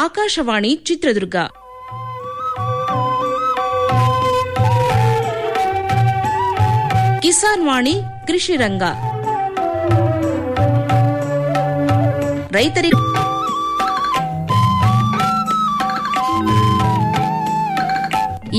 ಆಕಾಶವಾಣಿ ಚಿತ್ರದುರ್ಗ ಕಿಸಾನ್ ವಾಣಿ ಕೃಷಿ ರಂಗ ರೈತರಿಗೆ ಈ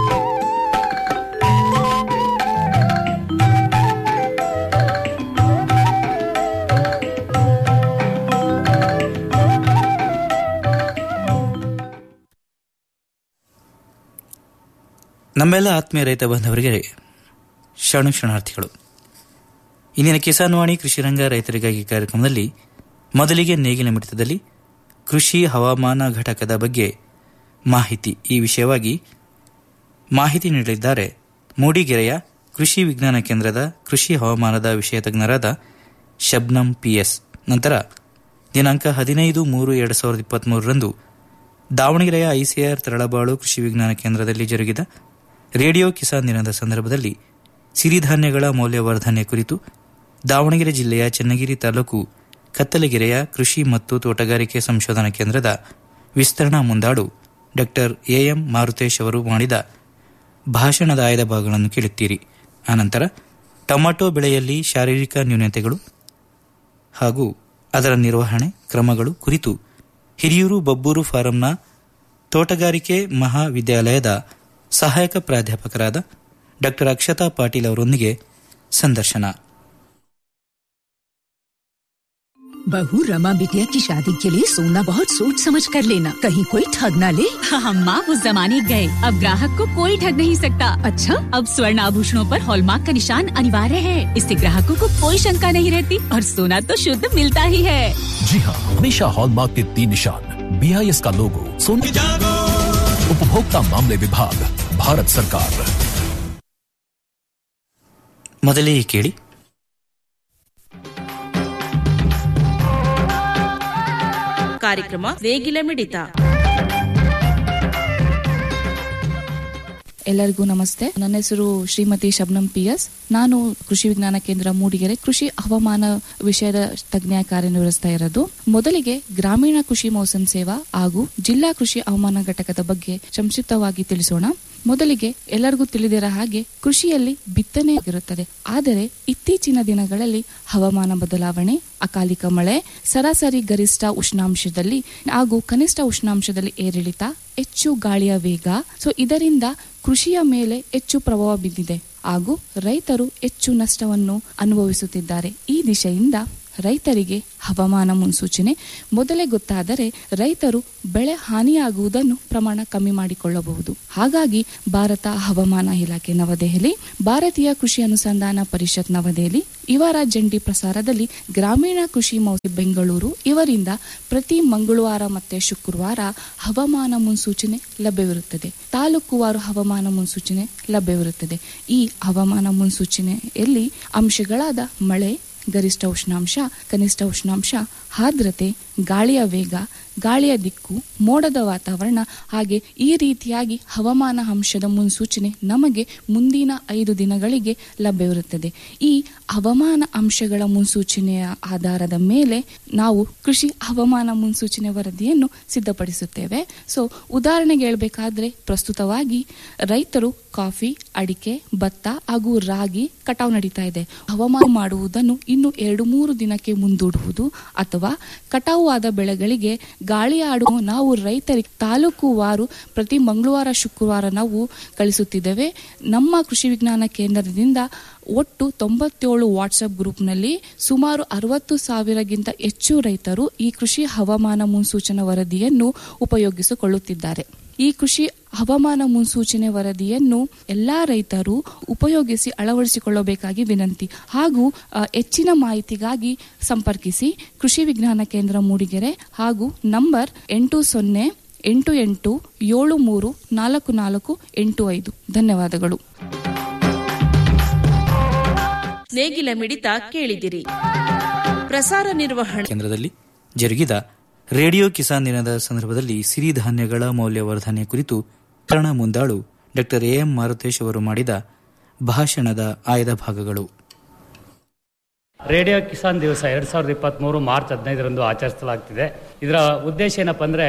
ನಮ್ಮೆಲ್ಲ ಆತ್ಮೀಯ ರೈತ ಬಾಂಧವರಿಗೆ ಶರಣು ಶರಣಾರ್ಥಿಗಳು ಇಂದಿನ ಕಿಸಾನ್ ವಾಣಿ ಕೃಷಿ ರಂಗ ರೈತರಿಗಾಗಿ ಕಾರ್ಯಕ್ರಮದಲ್ಲಿ ಮೊದಲಿಗೆ ನೇಗಿಲ ಮಿಡಿತದಲ್ಲಿ ಕೃಷಿ ಹವಾಮಾನ ಘಟಕದ ಬಗ್ಗೆ ಮಾಹಿತಿ ಈ ವಿಷಯವಾಗಿ ಮಾಹಿತಿ ನೀಡಲಿದ್ದಾರೆ ಮೂಡಿಗೆರೆಯ ಕೃಷಿ ವಿಜ್ಞಾನ ಕೇಂದ್ರದ ಕೃಷಿ ಹವಾಮಾನದ ವಿಷಯ ತಜ್ಞರಾದ ಶಬ್ನಂ ಪಿಎಸ್ ನಂತರ ದಿನಾಂಕ ಹದಿನೈದು ಮೂರು ಎರಡು ಸಾವಿರದ ಇಪ್ಪತ್ಮೂರರಂದು ದಾವಣಗೆರೆಯ ಐಸಿಆರ್ ತರಳಬಾಳು ಕೃಷಿ ವಿಜ್ಞಾನ ಕೇಂದ್ರದಲ್ಲಿ ಜರುಗಿದ ರೇಡಿಯೋ ಕಿಸಾನ್ ದಿನದ ಸಂದರ್ಭದಲ್ಲಿ ಸಿರಿಧಾನ್ಯಗಳ ಮೌಲ್ಯವರ್ಧನೆ ಕುರಿತು ದಾವಣಗೆರೆ ಜಿಲ್ಲೆಯ ಚನ್ನಗಿರಿ ತಾಲೂಕು ಕತ್ತಲಗೆರೆಯ ಕೃಷಿ ಮತ್ತು ತೋಟಗಾರಿಕೆ ಸಂಶೋಧನಾ ಕೇಂದ್ರದ ವಿಸ್ತರಣಾ ಮುಂದಾಳು ಡಾಕ್ಟರ್ ಎಎಂ ಮಾರುತೇಶ್ ಅವರು ಮಾಡಿದ ಭಾಷಣದ ಆಯ್ದ ಭಾಗಗಳನ್ನು ಕೇಳುತ್ತೀರಿ ಆನಂತರ ಟೊಮಾಟೊ ಬೆಳೆಯಲ್ಲಿ ಶಾರೀರಿಕ ನ್ಯೂನತೆಗಳು ಹಾಗೂ ಅದರ ನಿರ್ವಹಣೆ ಕ್ರಮಗಳು ಕುರಿತು ಹಿರಿಯೂರು ಬಬ್ಬೂರು ಫಾರಂನ ತೋಟಗಾರಿಕೆ ಮಹಾವಿದ್ಯಾಲಯದ ಸಹಾಯಕ ಪ್ರಾಧ್ಯಾಪಕರಾದ ಡಾಕ್ಟರ್ ಅಕ್ಷತಾ ಪಾಟೀಲ್ ಅವರೊಂದಿಗೆ ಸಂದರ್ಶನ बहू रमा बिटिया की शादी के लिए सोना बहुत सोच समझ कर लेना कहीं कोई ठग ना ले हम माँ उस जमाने गए अब ग्राहक को कोई ठग नहीं सकता अच्छा अब स्वर्ण आभूषणों पर हॉलमार्क का निशान अनिवार्य है इससे ग्राहकों को कोई शंका नहीं रहती और सोना तो शुद्ध मिलता ही है जी हाँ हमेशा हॉलमार्क के तीन निशान बी आई एस का लोगो सोने उपभोक्ता मामले विभाग भारत सरकार ಮೊದಲೇ ಕೇಳಿ ಕಾರ್ಯಕ್ರಮ ನೇಗಿಲ ಮಿಡಿತ ಎಲ್ಲರಿಗೂ ನಮಸ್ತೆ ನನ್ನ ಹೆಸರು ಶ್ರೀಮತಿ ಶಬ್ನಂ ಪಿ ಎಸ್ ನಾನು ಕೃಷಿ ವಿಜ್ಞಾನ ಕೇಂದ್ರ ಮೂಡಿಗೆರೆ ಕೃಷಿ ಹವಾಮಾನ ವಿಷಯದ ತಜ್ಞ ಕಾರ್ಯನಿರ್ವಹಿಸ್ತಾ ಇರೋದು ಮೊದಲಿಗೆ ಗ್ರಾಮೀಣ ಕೃಷಿ ಮೌಸಮ್ ಸೇವಾ ಹಾಗೂ ಜಿಲ್ಲಾ ಕೃಷಿ ಹವಾಮಾನ ಘಟಕದ ಬಗ್ಗೆ ಸಂಕ್ಷಿಪ್ತವಾಗಿ ತಿಳಿಸೋಣ ಮೊದಲಿಗೆ ಎಲ್ಲರಿಗೂ ತಿಳಿದಿರೋ ಹಾಗೆ ಕೃಷಿಯಲ್ಲಿ ಬಿತ್ತನೆ ಇರುತ್ತದೆ ಆದರೆ ಇತ್ತೀಚಿನ ದಿನಗಳಲ್ಲಿ ಹವಾಮಾನ ಬದಲಾವಣೆ ಅಕಾಲಿಕ ಮಳೆ ಸರಾಸರಿ ಗರಿಷ್ಠ ಉಷ್ಣಾಂಶದಲ್ಲಿ ಹಾಗೂ ಕನಿಷ್ಠ ಉಷ್ಣಾಂಶದಲ್ಲಿ ಏರಿಳಿತ ಹೆಚ್ಚು ಗಾಳಿಯ ವೇಗ ಸೊ ಇದರಿಂದ ಕೃಷಿಯ ಮೇಲೆ ಹೆಚ್ಚು ಪ್ರಭಾವ ಬಿದ್ದಿದೆ ಹಾಗೂ ರೈತರು ಹೆಚ್ಚು ನಷ್ಟವನ್ನು ಅನುಭವಿಸುತ್ತಿದ್ದಾರೆ ಈ ದಿಶೆಯಿಂದ ರೈತರಿಗೆ ಹವಾಮಾನ ಮುನ್ಸೂಚನೆ ಮೊದಲೇ ಗೊತ್ತಾದರೆ ರೈತರು ಬೆಳೆ ಹಾನಿಯಾಗುವುದನ್ನು ಪ್ರಮಾಣ ಕಮ್ಮಿ ಮಾಡಿಕೊಳ್ಳಬಹುದು ಹಾಗಾಗಿ ಭಾರತ ಹವಾಮಾನ ಇಲಾಖೆ ನವದೆಹಲಿ ಭಾರತೀಯ ಕೃಷಿ ಅನುಸಂಧಾನ ಪರಿಷತ್ ನವದೆಹಲಿ ಇವರ ಜಂಟಿ ಪ್ರಸಾರದಲ್ಲಿ ಗ್ರಾಮೀಣ ಕೃಷಿ ಮೌಸಿ ಬೆಂಗಳೂರು ಇವರಿಂದ ಪ್ರತಿ ಮಂಗಳವಾರ ಮತ್ತೆ ಶುಕ್ರವಾರ ಹವಾಮಾನ ಮುನ್ಸೂಚನೆ ಲಭ್ಯವಿರುತ್ತದೆ ತಾಲೂಕುವಾರು ಹವಾಮಾನ ಮುನ್ಸೂಚನೆ ಲಭ್ಯವಿರುತ್ತದೆ ಈ ಹವಾಮಾನ ಮುನ್ಸೂಚನೆಯಲ್ಲಿ ಅಂಶಗಳಾದ ಮಳೆ ಗರಿಷ್ಠ ಉಷ್ಣಾಂಶ ಕನಿಷ್ಠ ಉಷ್ಣಾಂಶ ಆರ್ದ್ರತೆ ಗಾಳಿಯ ವೇಗ ಗಾಳಿಯ ದಿಕ್ಕು ಮೋಡದ ವಾತಾವರಣ ಹಾಗೆ ಈ ರೀತಿಯಾಗಿ ಹವಾಮಾನ ಅಂಶದ ಮುನ್ಸೂಚನೆ ನಮಗೆ ಮುಂದಿನ ಐದು ದಿನಗಳಿಗೆ ಲಭ್ಯವಿರುತ್ತದೆ ಈ ಹವಾಮಾನ ಅಂಶಗಳ ಮುನ್ಸೂಚನೆಯ ಆಧಾರದ ಮೇಲೆ ನಾವು ಕೃಷಿ ಹವಾಮಾನ ಮುನ್ಸೂಚನೆ ವರದಿಯನ್ನು ಸಿದ್ಧಪಡಿಸುತ್ತೇವೆ ಸೊ ಉದಾಹರಣೆಗೆ ಹೇಳಬೇಕಾದ್ರೆ ಪ್ರಸ್ತುತವಾಗಿ ರೈತರು ಕಾಫಿ ಅಡಿಕೆ ಭತ್ತ ಹಾಗೂ ರಾಗಿ ಕಟಾವು ನಡೀತಾ ಇದೆ ಹವಾಮಾನ ಮಾಡುವುದನ್ನು ಇನ್ನು ಎರಡು ಮೂರು ದಿನಕ್ಕೆ ಮುಂದೂಡುವುದು ಅಥವಾ ಕಟಾವು ಆದ ಬೆಳೆಗಳಿಗೆ ಗಾಳಿ ಆಡುವ ನಾವು ರೈತರಿಗೆ ತಾಲೂಕು ವಾರು ಪ್ರತಿ ಮಂಗಳವಾರ ಶುಕ್ರವಾರ ನಾವು ಕಳಿಸುತ್ತಿದ್ದೇವೆ ನಮ್ಮ ಕೃಷಿ ವಿಜ್ಞಾನ ಕೇಂದ್ರದಿಂದ ಒಟ್ಟು ತೊಂಬತ್ತೇಳು ವಾಟ್ಸ್ಆಪ್ ಗ್ರೂಪ್ನಲ್ಲಿ ಸುಮಾರು ಅರವತ್ತು ಸಾವಿರಗಿಂತ ಹೆಚ್ಚು ರೈತರು ಈ ಕೃಷಿ ಹವಾಮಾನ ಮುನ್ಸೂಚನಾ ವರದಿಯನ್ನು ಉಪಯೋಗಿಸಿಕೊಳ್ಳುತ್ತಿದ್ದಾರೆ ಈ ಕೃಷಿ ಹವಾಮಾನ ಮುನ್ಸೂಚನೆ ವರದಿಯನ್ನು ಎಲ್ಲಾ ರೈತರು ಉಪಯೋಗಿಸಿ ಅಳವಡಿಸಿಕೊಳ್ಳಬೇಕಾಗಿ ವಿನಂತಿ ಹಾಗೂ ಆ, ಹೆಚ್ಚಿನ ಮಾಹಿತಿಗಾಗಿ ಸಂಪರ್ಕಿಸಿ ಕೃಷಿ ವಿಜ್ಞಾನ ಕೇಂದ್ರ ಮೂಡಿಗೆರೆ ಹಾಗೂ ನಂಬರ್ ಎಂಟು ಸೊನ್ನೆ ಎಂಟು ಎಂಟು ಏಳು ಮೂರು ನಾಲ್ಕು ನಾಲ್ಕು ಎಂಟು ಐದು ಧನ್ಯವಾದಗಳು ನೇಗಿಲ ಮಿಡಿತ ಕೇಳಿದಿರಿ ಪ್ರಸಾರ ನಿರ್ವಹಣೆ ಕೇಂದ್ರದಲ್ಲಿ ಜರುಗಿದ ರೇಡಿಯೋ ಕಿಸಾನ್ ದಿನದ ಸಂದರ್ಭದಲ್ಲಿ ಸಿರಿಧಾನ್ಯಗಳ ಮೌಲ್ಯವರ್ಧನೆ ಕುರಿತು ಕರ್ಣ ಮುಂದಾಳು ಡಾಕ್ಟರ್ ಎಎಂ ಮಾರುತೇಶ್ ಅವರು ಮಾಡಿದ ಭಾಷಣದ ಆಯ್ದ ಭಾಗಗಳು ರೇಡಿಯೋ ಕಿಸಾನ್ ದಿವಸ ಎರಡು ಸಾವಿರದ ಇಪ್ಪತ್ತ್ಮೂರು ಮಾರ್ಚ್ ಹದಿನೈದರಂದು ಆಚರಿಸಲಾಗ್ತಿದೆ ಇದರ ಉದ್ದೇಶ ಏನಪ್ಪ ಅಂದರೆ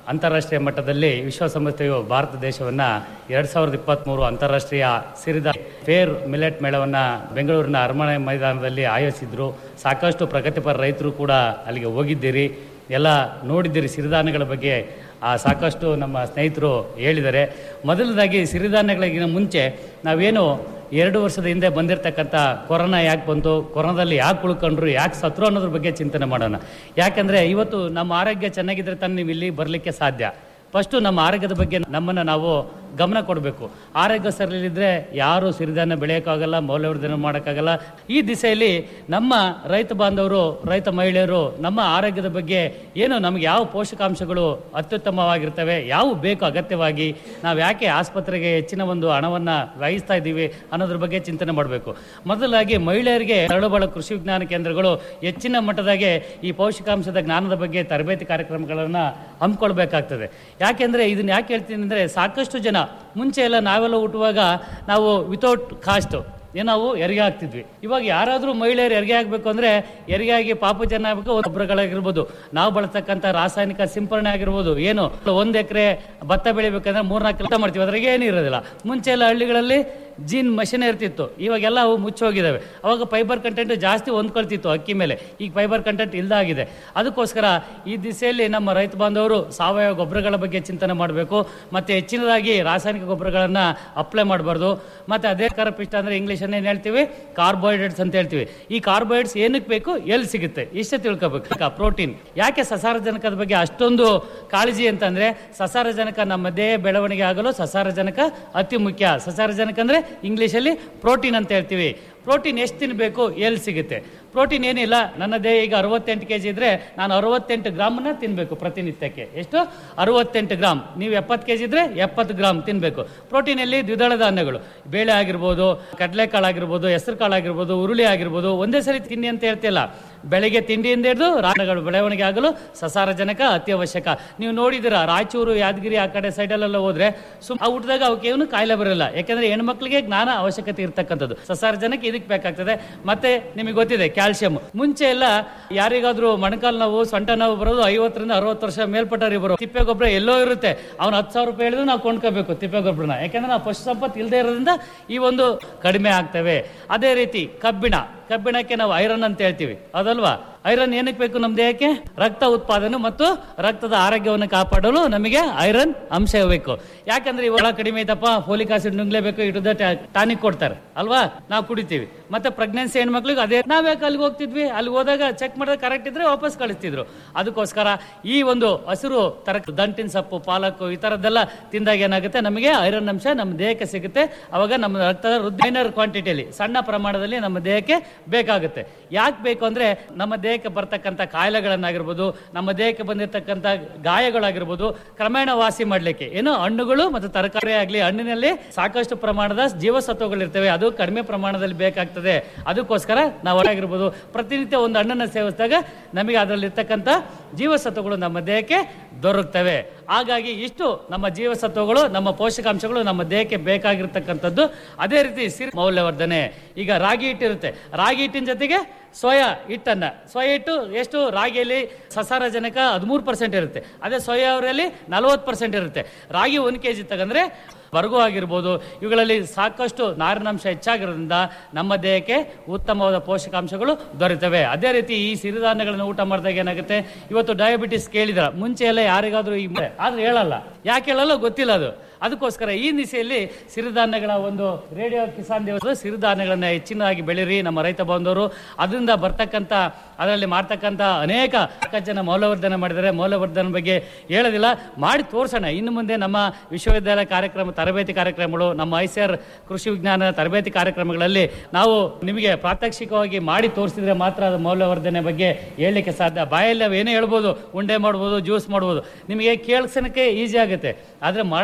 ಅಂತಾರಾಷ್ಟ್ರೀಯ ಮಟ್ಟದಲ್ಲಿ ವಿಶ್ವಸಂಸ್ಥೆಯು ಭಾರತ ದೇಶವನ್ನ ಎರಡ್ ಸಾವಿರದ ಇಪ್ಪತ್ತ್ಮೂರು ಅಂತಾರಾಷ್ಟ್ರೀಯ ಸಿರಿದ ಫೇರ್ ಮಿಲೆಟ್ ಮೇಳವನ್ನ ಬೆಂಗಳೂರಿನ ಅರಮನೆ ಮೈದಾನದಲ್ಲಿ ಆಯೋಜಿಸಿದ್ರು ಸಾಕಷ್ಟು ಪ್ರಗತಿಪರ ರೈತರು ಕೂಡ ಅಲ್ಲಿಗೆ ಹೋಗಿದ್ದೀರಿ ಎಲ್ಲ ನೋಡಿದ್ದೀರಿ ಸಿರಿಧಾನ್ಯಗಳ ಬಗ್ಗೆ ಆ ಸಾಕಷ್ಟು ನಮ್ಮ ಸ್ನೇಹಿತರು ಹೇಳಿದ್ದಾರೆ ಮೊದಲದಾಗಿ ಸಿರಿಧಾನ್ಯಗಳಿಗಿನ ಮುಂಚೆ ನಾವೇನು ಎರಡು ವರ್ಷದ ಹಿಂದೆ ಬಂದಿರತಕ್ಕಂಥ ಕೊರೋನಾ ಯಾಕೆ ಬಂತು ಕೊರೋನಾದಲ್ಲಿ ಯಾಕೆ ಉಳ್ಕೊಂಡ್ರು ಯಾಕೆ ಸತ್ರು ಅನ್ನೋದ್ರ ಬಗ್ಗೆ ಚಿಂತನೆ ಮಾಡೋಣ ಯಾಕಂದರೆ ಇವತ್ತು ನಮ್ಮ ಆರೋಗ್ಯ ಚೆನ್ನಾಗಿದ್ರೆ ತಾನು ನೀವು ಇಲ್ಲಿ ಬರಲಿಕ್ಕೆ ಸಾಧ್ಯ ಫಸ್ಟು ನಮ್ಮ ಆರೋಗ್ಯದ ಬಗ್ಗೆ ನಮ್ಮನ್ನು ನಾವು ಗಮನ ಕೊಡಬೇಕು ಆರೋಗ್ಯ ಸರಿಯಿಲ್ಲದ್ರೆ ಯಾರು ಸಿರಿಧಾನ್ಯ ಬೆಳೆಯೋಕ್ಕಾಗಲ್ಲ ಮೌಲ್ಯವರ್ಧನೆ ಮಾಡೋಕ್ಕಾಗಲ್ಲ ಈ ದಿಸೆಯಲ್ಲಿ ನಮ್ಮ ರೈತ ಬಾಂಧವರು ರೈತ ಮಹಿಳೆಯರು ನಮ್ಮ ಆರೋಗ್ಯದ ಬಗ್ಗೆ ಏನು ನಮಗೆ ಯಾವ ಪೋಷಕಾಂಶಗಳು ಅತ್ಯುತ್ತಮವಾಗಿರ್ತವೆ ಯಾವ ಬೇಕು ಅಗತ್ಯವಾಗಿ ನಾವು ಯಾಕೆ ಆಸ್ಪತ್ರೆಗೆ ಹೆಚ್ಚಿನ ಒಂದು ಹಣವನ್ನು ವ್ಯಯಿಸ್ತಾ ಇದ್ದೀವಿ ಅನ್ನೋದ್ರ ಬಗ್ಗೆ ಚಿಂತನೆ ಮಾಡಬೇಕು ಮೊದಲಾಗಿ ಮಹಿಳೆಯರಿಗೆ ತರಳುಬಾಳ ಕೃಷಿ ವಿಜ್ಞಾನ ಕೇಂದ್ರಗಳು ಹೆಚ್ಚಿನ ಮಟ್ಟದಾಗೆ ಈ ಪೌಷ್ಟಿಕಾಂಶದ ಜ್ಞಾನದ ಬಗ್ಗೆ ತರಬೇತಿ ಕಾರ್ಯಕ್ರಮಗಳನ್ನು ಹಮ್ಮಿಕೊಳ್ಬೇಕಾಗ್ತದೆ ಯಾಕೆಂದರೆ ಇದನ್ನ ಯಾಕೆ ಹೇಳ್ತೀನಿ ಅಂದರೆ ಸಾಕಷ್ಟು ಜನ ಮುಂಚೆ ಎಲ್ಲ ನಾವೆಲ್ಲ ಹುಟ್ಟುವಾಗ ನಾವು ವಿತೌಟ್ ಕಾಸ್ಟ್ ಏನು ನಾವು ಹೆರಿಗೆ ಆಗ್ತಿದ್ವಿ ಇವಾಗ ಯಾರಾದರೂ ಮಹಿಳೆಯರು ಹೆರಿಗೆ ಆಗಬೇಕು ಅಂದರೆ ಹೆರಿಗೆ ಆಗಿ ಪಾಪು ಜನ ಆಗಬೇಕು ಗೊಬ್ಬರಗಳಾಗಿರ್ಬೋದು ನಾವು ಬಳಸ್ತಕ್ಕಂಥ ರಾಸಾಯನಿಕ ಸಿಂಪರಣೆ ಆಗಿರ್ಬೋದು ಏನು ಒಂದು ಎಕರೆ ಭತ್ತ ಬೆಳಿಬೇಕಂದ್ರೆ ಮೂರ್ನಾಲ್ಕು ಕೆಲಸ ಮಾಡ್ತೀವಿ ಅದ್ರಾಗೆ ಏನೂ ಇರೋದಿಲ್ಲ ಮುಂಚೆ ಎಲ್ಲ ಹಳ್ಳಿಗಳಲ್ಲಿ ಜೀನ್ ಮಷಿನ್ ಇರ್ತಿತ್ತು ಇವಾಗೆಲ್ಲ ಅವು ಮುಚ್ಚೋಗಿದ್ದಾವೆ ಅವಾಗ ಫೈಬರ್ ಕಂಟೆಂಟ್ ಜಾಸ್ತಿ ಹೊಂದ್ಕೊಳ್ತಿತ್ತು ಅಕ್ಕಿ ಮೇಲೆ ಈಗ ಫೈಬರ್ ಕಂಟೆಂಟ್ ಇಲ್ದಾಗಿದೆ ಅದಕ್ಕೋಸ್ಕರ ಈ ದಿಸೆಯಲ್ಲಿ ನಮ್ಮ ರೈತ ಬಾಂಧವರು ಸಾವಯವ ಗೊಬ್ಬರಗಳ ಬಗ್ಗೆ ಚಿಂತನೆ ಮಾಡಬೇಕು ಮತ್ತು ಹೆಚ್ಚಿನದಾಗಿ ರಾಸಾಯನಿಕ ಗೊಬ್ಬರಗಳನ್ನು ಅಪ್ಲೈ ಮಾಡಬಾರ್ದು ಮತ್ತು ಅದೇ ಪಿಷ್ಟ ಅಂದರೆ ಇಂಗ್ಲೀಷನ್ನು ಏನು ಹೇಳ್ತೀವಿ ಕಾರ್ಬೋಹೈಡ್ರೇಟ್ಸ್ ಅಂತ ಹೇಳ್ತೀವಿ ಈ ಕಾರ್ಬೋಹೈಡ್ರೇಟ್ಸ್ ಏನಕ್ಕೆ ಬೇಕು ಎಲ್ಲಿ ಸಿಗುತ್ತೆ ಇಷ್ಟೇ ತಿಳ್ಕೊಬೇಕು ಪ್ರೋಟೀನ್ ಯಾಕೆ ಸಸಾರಜನಕದ ಬಗ್ಗೆ ಅಷ್ಟೊಂದು ಕಾಳಜಿ ಅಂತಂದರೆ ಸಸಾರಜನಕ ನಮ್ಮ ದೇಹ ಬೆಳವಣಿಗೆ ಆಗಲು ಸಸಾರಜನಕ ಅತಿ ಮುಖ್ಯ ಸಸಾರಜನಕ ಅಂದರೆ ಇಂಗ್ಲೀಷಲ್ಲಿ ಪ್ರೋಟೀನ್ ಅಂತ ಹೇಳ್ತೀವಿ ಪ್ರೋಟೀನ್ ಎಷ್ಟು ತಿನ್ನಬೇಕು ಎಲ್ಲಿ ಸಿಗುತ್ತೆ ಪ್ರೋಟೀನ್ ಏನಿಲ್ಲ ನನ್ನ ದೇಹ ಈಗ ಅರವತ್ತೆಂಟು ಕೆ ಜಿ ಇದ್ದರೆ ನಾನು ಅರವತ್ತೆಂಟು ಗ್ರಾಮನ್ನ ತಿನ್ನಬೇಕು ಪ್ರತಿನಿತ್ಯಕ್ಕೆ ಎಷ್ಟು ಅರವತ್ತೆಂಟು ಗ್ರಾಮ್ ನೀವು ಎಪ್ಪತ್ತು ಕೆ ಜಿ ಇದ್ದರೆ ಎಪ್ಪತ್ತು ಗ್ರಾಮ್ ತಿನ್ನಬೇಕು ಪ್ರೋಟೀನಲ್ಲಿ ದ್ವಿದಳ ಧಾನ್ಯಗಳು ಬೇಳೆ ಆಗಿರ್ಬೋದು ಕಡಲೆಕಾಳು ಆಗಿರ್ಬೋದು ಹೆಸರು ಕಾಳು ಆಗಿರ್ಬೋದು ಉರುಳಿ ಆಗಿರ್ಬೋದು ಒಂದೇ ಸರಿ ತಿನ್ನಿ ಅಂತ ಹೇಳ್ತಿಲ್ಲ ಬೆಳಗ್ಗೆ ತಿಂಡಿಯಿಂದ ಹಿಡಿದು ರಾಣಗಳು ಬೆಳವಣಿಗೆ ಆಗಲು ಸಸಾರಜನಕ ಅತ್ಯವಶ್ಯಕ ನೀವು ನೋಡಿದಿರ ರಾಯಚೂರು ಯಾದಗಿರಿ ಆ ಕಡೆ ಸೈಡಲ್ಲೆಲ್ಲ ಹೋದ್ರೆ ಸುಮ್ ಆ ಊಟದಾಗ ಅವಕ್ಕೆ ಏನು ಕಾಯಿಲೆ ಬರಲ್ಲ ಯಾಕಂದ್ರೆ ಹೆಣ್ಮಕ್ಳಿಗೆ ಜ್ಞಾನ ಅವಶ್ಯಕತೆ ಇರ್ತಕ್ಕಂಥದ್ದು ಸಸಾರಜನಕ ಇದಕ್ಕೆ ಬೇಕಾಗ್ತದೆ ಮತ್ತೆ ನಿಮಗೆ ಗೊತ್ತಿದೆ ಕ್ಯಾಲ್ಸಿಯಂ ಮುಂಚೆ ಎಲ್ಲ ಯಾರಿಗಾದ್ರೂ ಮೊಣಕಾಲು ನೋವು ಸೊಂಟ ನೋವು ಬರೋದು ಐವತ್ತರಿಂದ ಅರವತ್ತು ವರ್ಷ ಮೇಲ್ಪಟ್ಟವ್ರಿಗೆ ಬರೋ ತಿಪ್ಪೆ ಗೊಬ್ಬರ ಎಲ್ಲೋ ಇರುತ್ತೆ ಅವ್ನು ಹತ್ತು ಸಾವಿರ ರೂಪಾಯಿ ಹೇಳಿದ್ರು ನಾವು ಕೊಂಡ್ಕೋಬೇಕು ತಿಪ್ಪೆ ಗೊಬ್ಬರನ ಯಾಕಂದ್ರೆ ನಾವು ಪಶು ಸಂಪತ್ತು ಇಲ್ಲದೆ ಇರೋದ್ರಿಂದ ಈ ಒಂದು ಕಡಿಮೆ ಆಗ್ತವೆ ಅದೇ ರೀತಿ ಕಬ್ಬಿಣ ಕಬ್ಬಿಣಕ್ಕೆ ನಾವು ಐರನ್ ಅಂತ ಹೇಳ್ತೀವಿ ಅದಲ್ವಾ ಐರನ್ ಏನಕ್ಕೆ ಬೇಕು ನಮ್ಮ ದೇಹಕ್ಕೆ ರಕ್ತ ಉತ್ಪಾದನೆ ಮತ್ತು ರಕ್ತದ ಆರೋಗ್ಯವನ್ನು ಕಾಪಾಡಲು ನಮಗೆ ಐರನ್ ಅಂಶ ಬೇಕು ಯಾಕಂದ್ರೆ ಇವಾಗ ಕಡಿಮೆ ಐತಪ್ಪ ಫೋಲಿಕ್ ಆಸಿಡ್ ನುಂಗ್ಲೇಬೇಕು ಇಟದ ಟಾನಿಕ್ ಕೊಡ್ತಾರೆ ಅಲ್ವಾ ನಾವು ಕುಡಿತೀವಿ ಮತ್ತೆ ಪ್ರೆಗ್ನೆನ್ಸಿ ಹೆಣ್ಮಕ್ಳಿಗೆ ಅದೇ ನಾವ್ ಯಾಕೆ ಅಲ್ಲಿಗೆ ಹೋಗ್ತಿದ್ವಿ ಅಲ್ಲಿಗೆ ಹೋದಾಗ ಚೆಕ್ ಮಾಡಿದ್ರೆ ಕರೆಕ್ಟ್ ಇದ್ರೆ ವಾಪಸ್ ಕಳಿಸ್ತಿದ್ರು ಅದಕ್ಕೋಸ್ಕರ ಈ ಒಂದು ಹಸಿರು ತರ ದಂಟಿನ ಸೊಪ್ಪು ಪಾಲಕ್ಕು ಈ ತರದ್ದೆಲ್ಲ ತಿಂದಾಗ ಏನಾಗುತ್ತೆ ನಮಗೆ ಐರನ್ ಅಂಶ ನಮ್ಮ ದೇಹಕ್ಕೆ ಸಿಗುತ್ತೆ ಅವಾಗ ನಮ್ಮ ರಕ್ತದ ಮೈನರ್ ಕ್ವಾಂಟಿಟಿಯಲ್ಲಿ ಸಣ್ಣ ಪ್ರಮಾಣದಲ್ಲಿ ನಮ್ಮ ದೇಹಕ್ಕೆ ಬೇಕಾಗುತ್ತೆ ಯಾಕೆ ಬೇಕು ಅಂದ್ರೆ ನಮ್ಮ ದೇಹಕ್ಕೆ ಬರ್ತಕ್ಕಂಥ ಕಾಯಿಲೆಗಳನ್ನಾಗಿರ್ಬೋದು ನಮ್ಮ ದೇಹಕ್ಕೆ ಬಂದಿರತಕ್ಕಂಥ ಗಾಯಗಳಾಗಿರ್ಬೋದು ಕ್ರಮೇಣ ವಾಸಿ ಮಾಡಲಿಕ್ಕೆ ಏನು ಹಣ್ಣುಗಳು ಮತ್ತು ತರಕಾರಿ ಆಗಲಿ ಹಣ್ಣಿನಲ್ಲಿ ಸಾಕಷ್ಟು ಪ್ರಮಾಣದ ಜೀವಸತ್ವಗಳಿರ್ತವೆ ಅದು ಕಡಿಮೆ ಪ್ರಮಾಣದಲ್ಲಿ ಬೇಕಾಗ್ತದೆ ಅದಕ್ಕೋಸ್ಕರ ನಾವು ಆಗಿರ್ಬೋದು ಪ್ರತಿನಿತ್ಯ ಒಂದು ಹಣ್ಣನ್ನು ಸೇವಿಸಿದಾಗ ನಮಗೆ ಅದರಲ್ಲಿ ಇರ್ತಕ್ಕಂಥ ಜೀವಸತ್ವಗಳು ನಮ್ಮ ದೇಹಕ್ಕೆ ದೊರಕ್ತವೆ ಹಾಗಾಗಿ ಇಷ್ಟು ನಮ್ಮ ಜೀವಸತ್ವಗಳು ನಮ್ಮ ಪೋಷಕಾಂಶಗಳು ನಮ್ಮ ದೇಹಕ್ಕೆ ಬೇಕಾಗಿರ್ತಕ್ಕಂಥದ್ದು ಅದೇ ರೀತಿ ಸಿರಿ ಮೌಲ್ಯವರ್ಧನೆ ಈಗ ರಾಗಿ ಹಿಟ್ಟಿರುತ್ತೆ ರಾಗಿ ಹಿಟ್ಟಿನ ಜೊತೆಗೆ ಸೋಯಾ ಹಿಟ್ಟನ್ನ ಸೋಯಾ ಹಿಟ್ಟು ಎಷ್ಟು ರಾಗಿಯಲ್ಲಿ ಸಸಾರಜನಕ ಹದಿಮೂರು ಪರ್ಸೆಂಟ್ ಇರುತ್ತೆ ಅದೇ ಸೋಯಾ ಅವರಲ್ಲಿ ನಲವತ್ತು ಪರ್ಸೆಂಟ್ ಇರುತ್ತೆ ರಾಗಿ ಒಂದು ಕೆ ಜಿ ತಗಂದ್ರೆ ಬರ್ಗು ಆಗಿರ್ಬೋದು ಇವುಗಳಲ್ಲಿ ಸಾಕಷ್ಟು ನಾರಿನಾಂಶ ಹೆಚ್ಚಾಗಿರೋದ್ರಿಂದ ನಮ್ಮ ದೇಹಕ್ಕೆ ಉತ್ತಮವಾದ ಪೋಷಕಾಂಶಗಳು ದೊರೆತವೆ ಅದೇ ರೀತಿ ಈ ಸಿರಿಧಾನ್ಯಗಳನ್ನು ಊಟ ಮಾಡಿದಾಗ ಏನಾಗುತ್ತೆ ಇವತ್ತು ಡಯಾಬಿಟಿಸ್ ಕೇಳಿದ್ರ ಮುಂಚೆ ಎಲ್ಲ ಯಾರಿಗಾದ್ರೂ ಈ ಆದ್ರೆ ಹೇಳಲ್ಲ ಯಾಕೆ ಹೇಳಲ್ಲ ಗೊತ್ತಿಲ್ಲ ಅದು ಅದಕ್ಕೋಸ್ಕರ ಈ ದಿಸೆಯಲ್ಲಿ ಸಿರಿಧಾನ್ಯಗಳ ಒಂದು ರೇಡಿಯೋ ಕಿಸಾನ್ ದಿವಸ ಸಿರಿಧಾನ್ಯಗಳನ್ನ ಹೆಚ್ಚಿನದಾಗಿ ಬೆಳೀರಿ ನಮ್ಮ ರೈತ ಬಾಂಧವರು ಅದರಿಂದ ಬರ್ತಕ್ಕಂಥ ಅದರಲ್ಲಿ ಮಾಡ್ತಕ್ಕಂಥ ಅನೇಕ ಸಾಕಷ್ಟು ಜನ ಮೌಲ್ಯವರ್ಧನೆ ಮಾಡಿದರೆ ಮೌಲ್ಯವರ್ಧನೆ ಬಗ್ಗೆ ಹೇಳೋದಿಲ್ಲ ಮಾಡಿ ತೋರ್ಸೋಣ ಇನ್ನು ಮುಂದೆ ನಮ್ಮ ವಿಶ್ವವಿದ್ಯಾಲಯ ಕಾರ್ಯಕ್ರಮ ತರಬೇತಿ ಕಾರ್ಯಕ್ರಮಗಳು ನಮ್ಮ ಐ ಸಿ ಆರ್ ಕೃಷಿ ವಿಜ್ಞಾನ ತರಬೇತಿ ಕಾರ್ಯಕ್ರಮಗಳಲ್ಲಿ ನಾವು ನಿಮಗೆ ಪ್ರಾತ್ಯಕ್ಷಿಕವಾಗಿ ಮಾಡಿ ತೋರಿಸಿದ್ರೆ ಮಾತ್ರ ಅದು ಮೌಲ್ಯವರ್ಧನೆ ಬಗ್ಗೆ ಹೇಳಲಿಕ್ಕೆ ಸಾಧ್ಯ ಬಾಯಲ್ಲಿ ನಾವು ಏನೇ ಹೇಳ್ಬೋದು ಉಂಡೆ ಮಾಡ್ಬೋದು ಜ್ಯೂಸ್ ಮಾಡ್ಬೋದು ನಿಮಗೆ ಕೇಳಿಸೋಕ್ಕೆ ಈಸಿ ಆಗುತ್ತೆ ಆದರೆ ಮಾಡೋದು ಕಷ್ಟ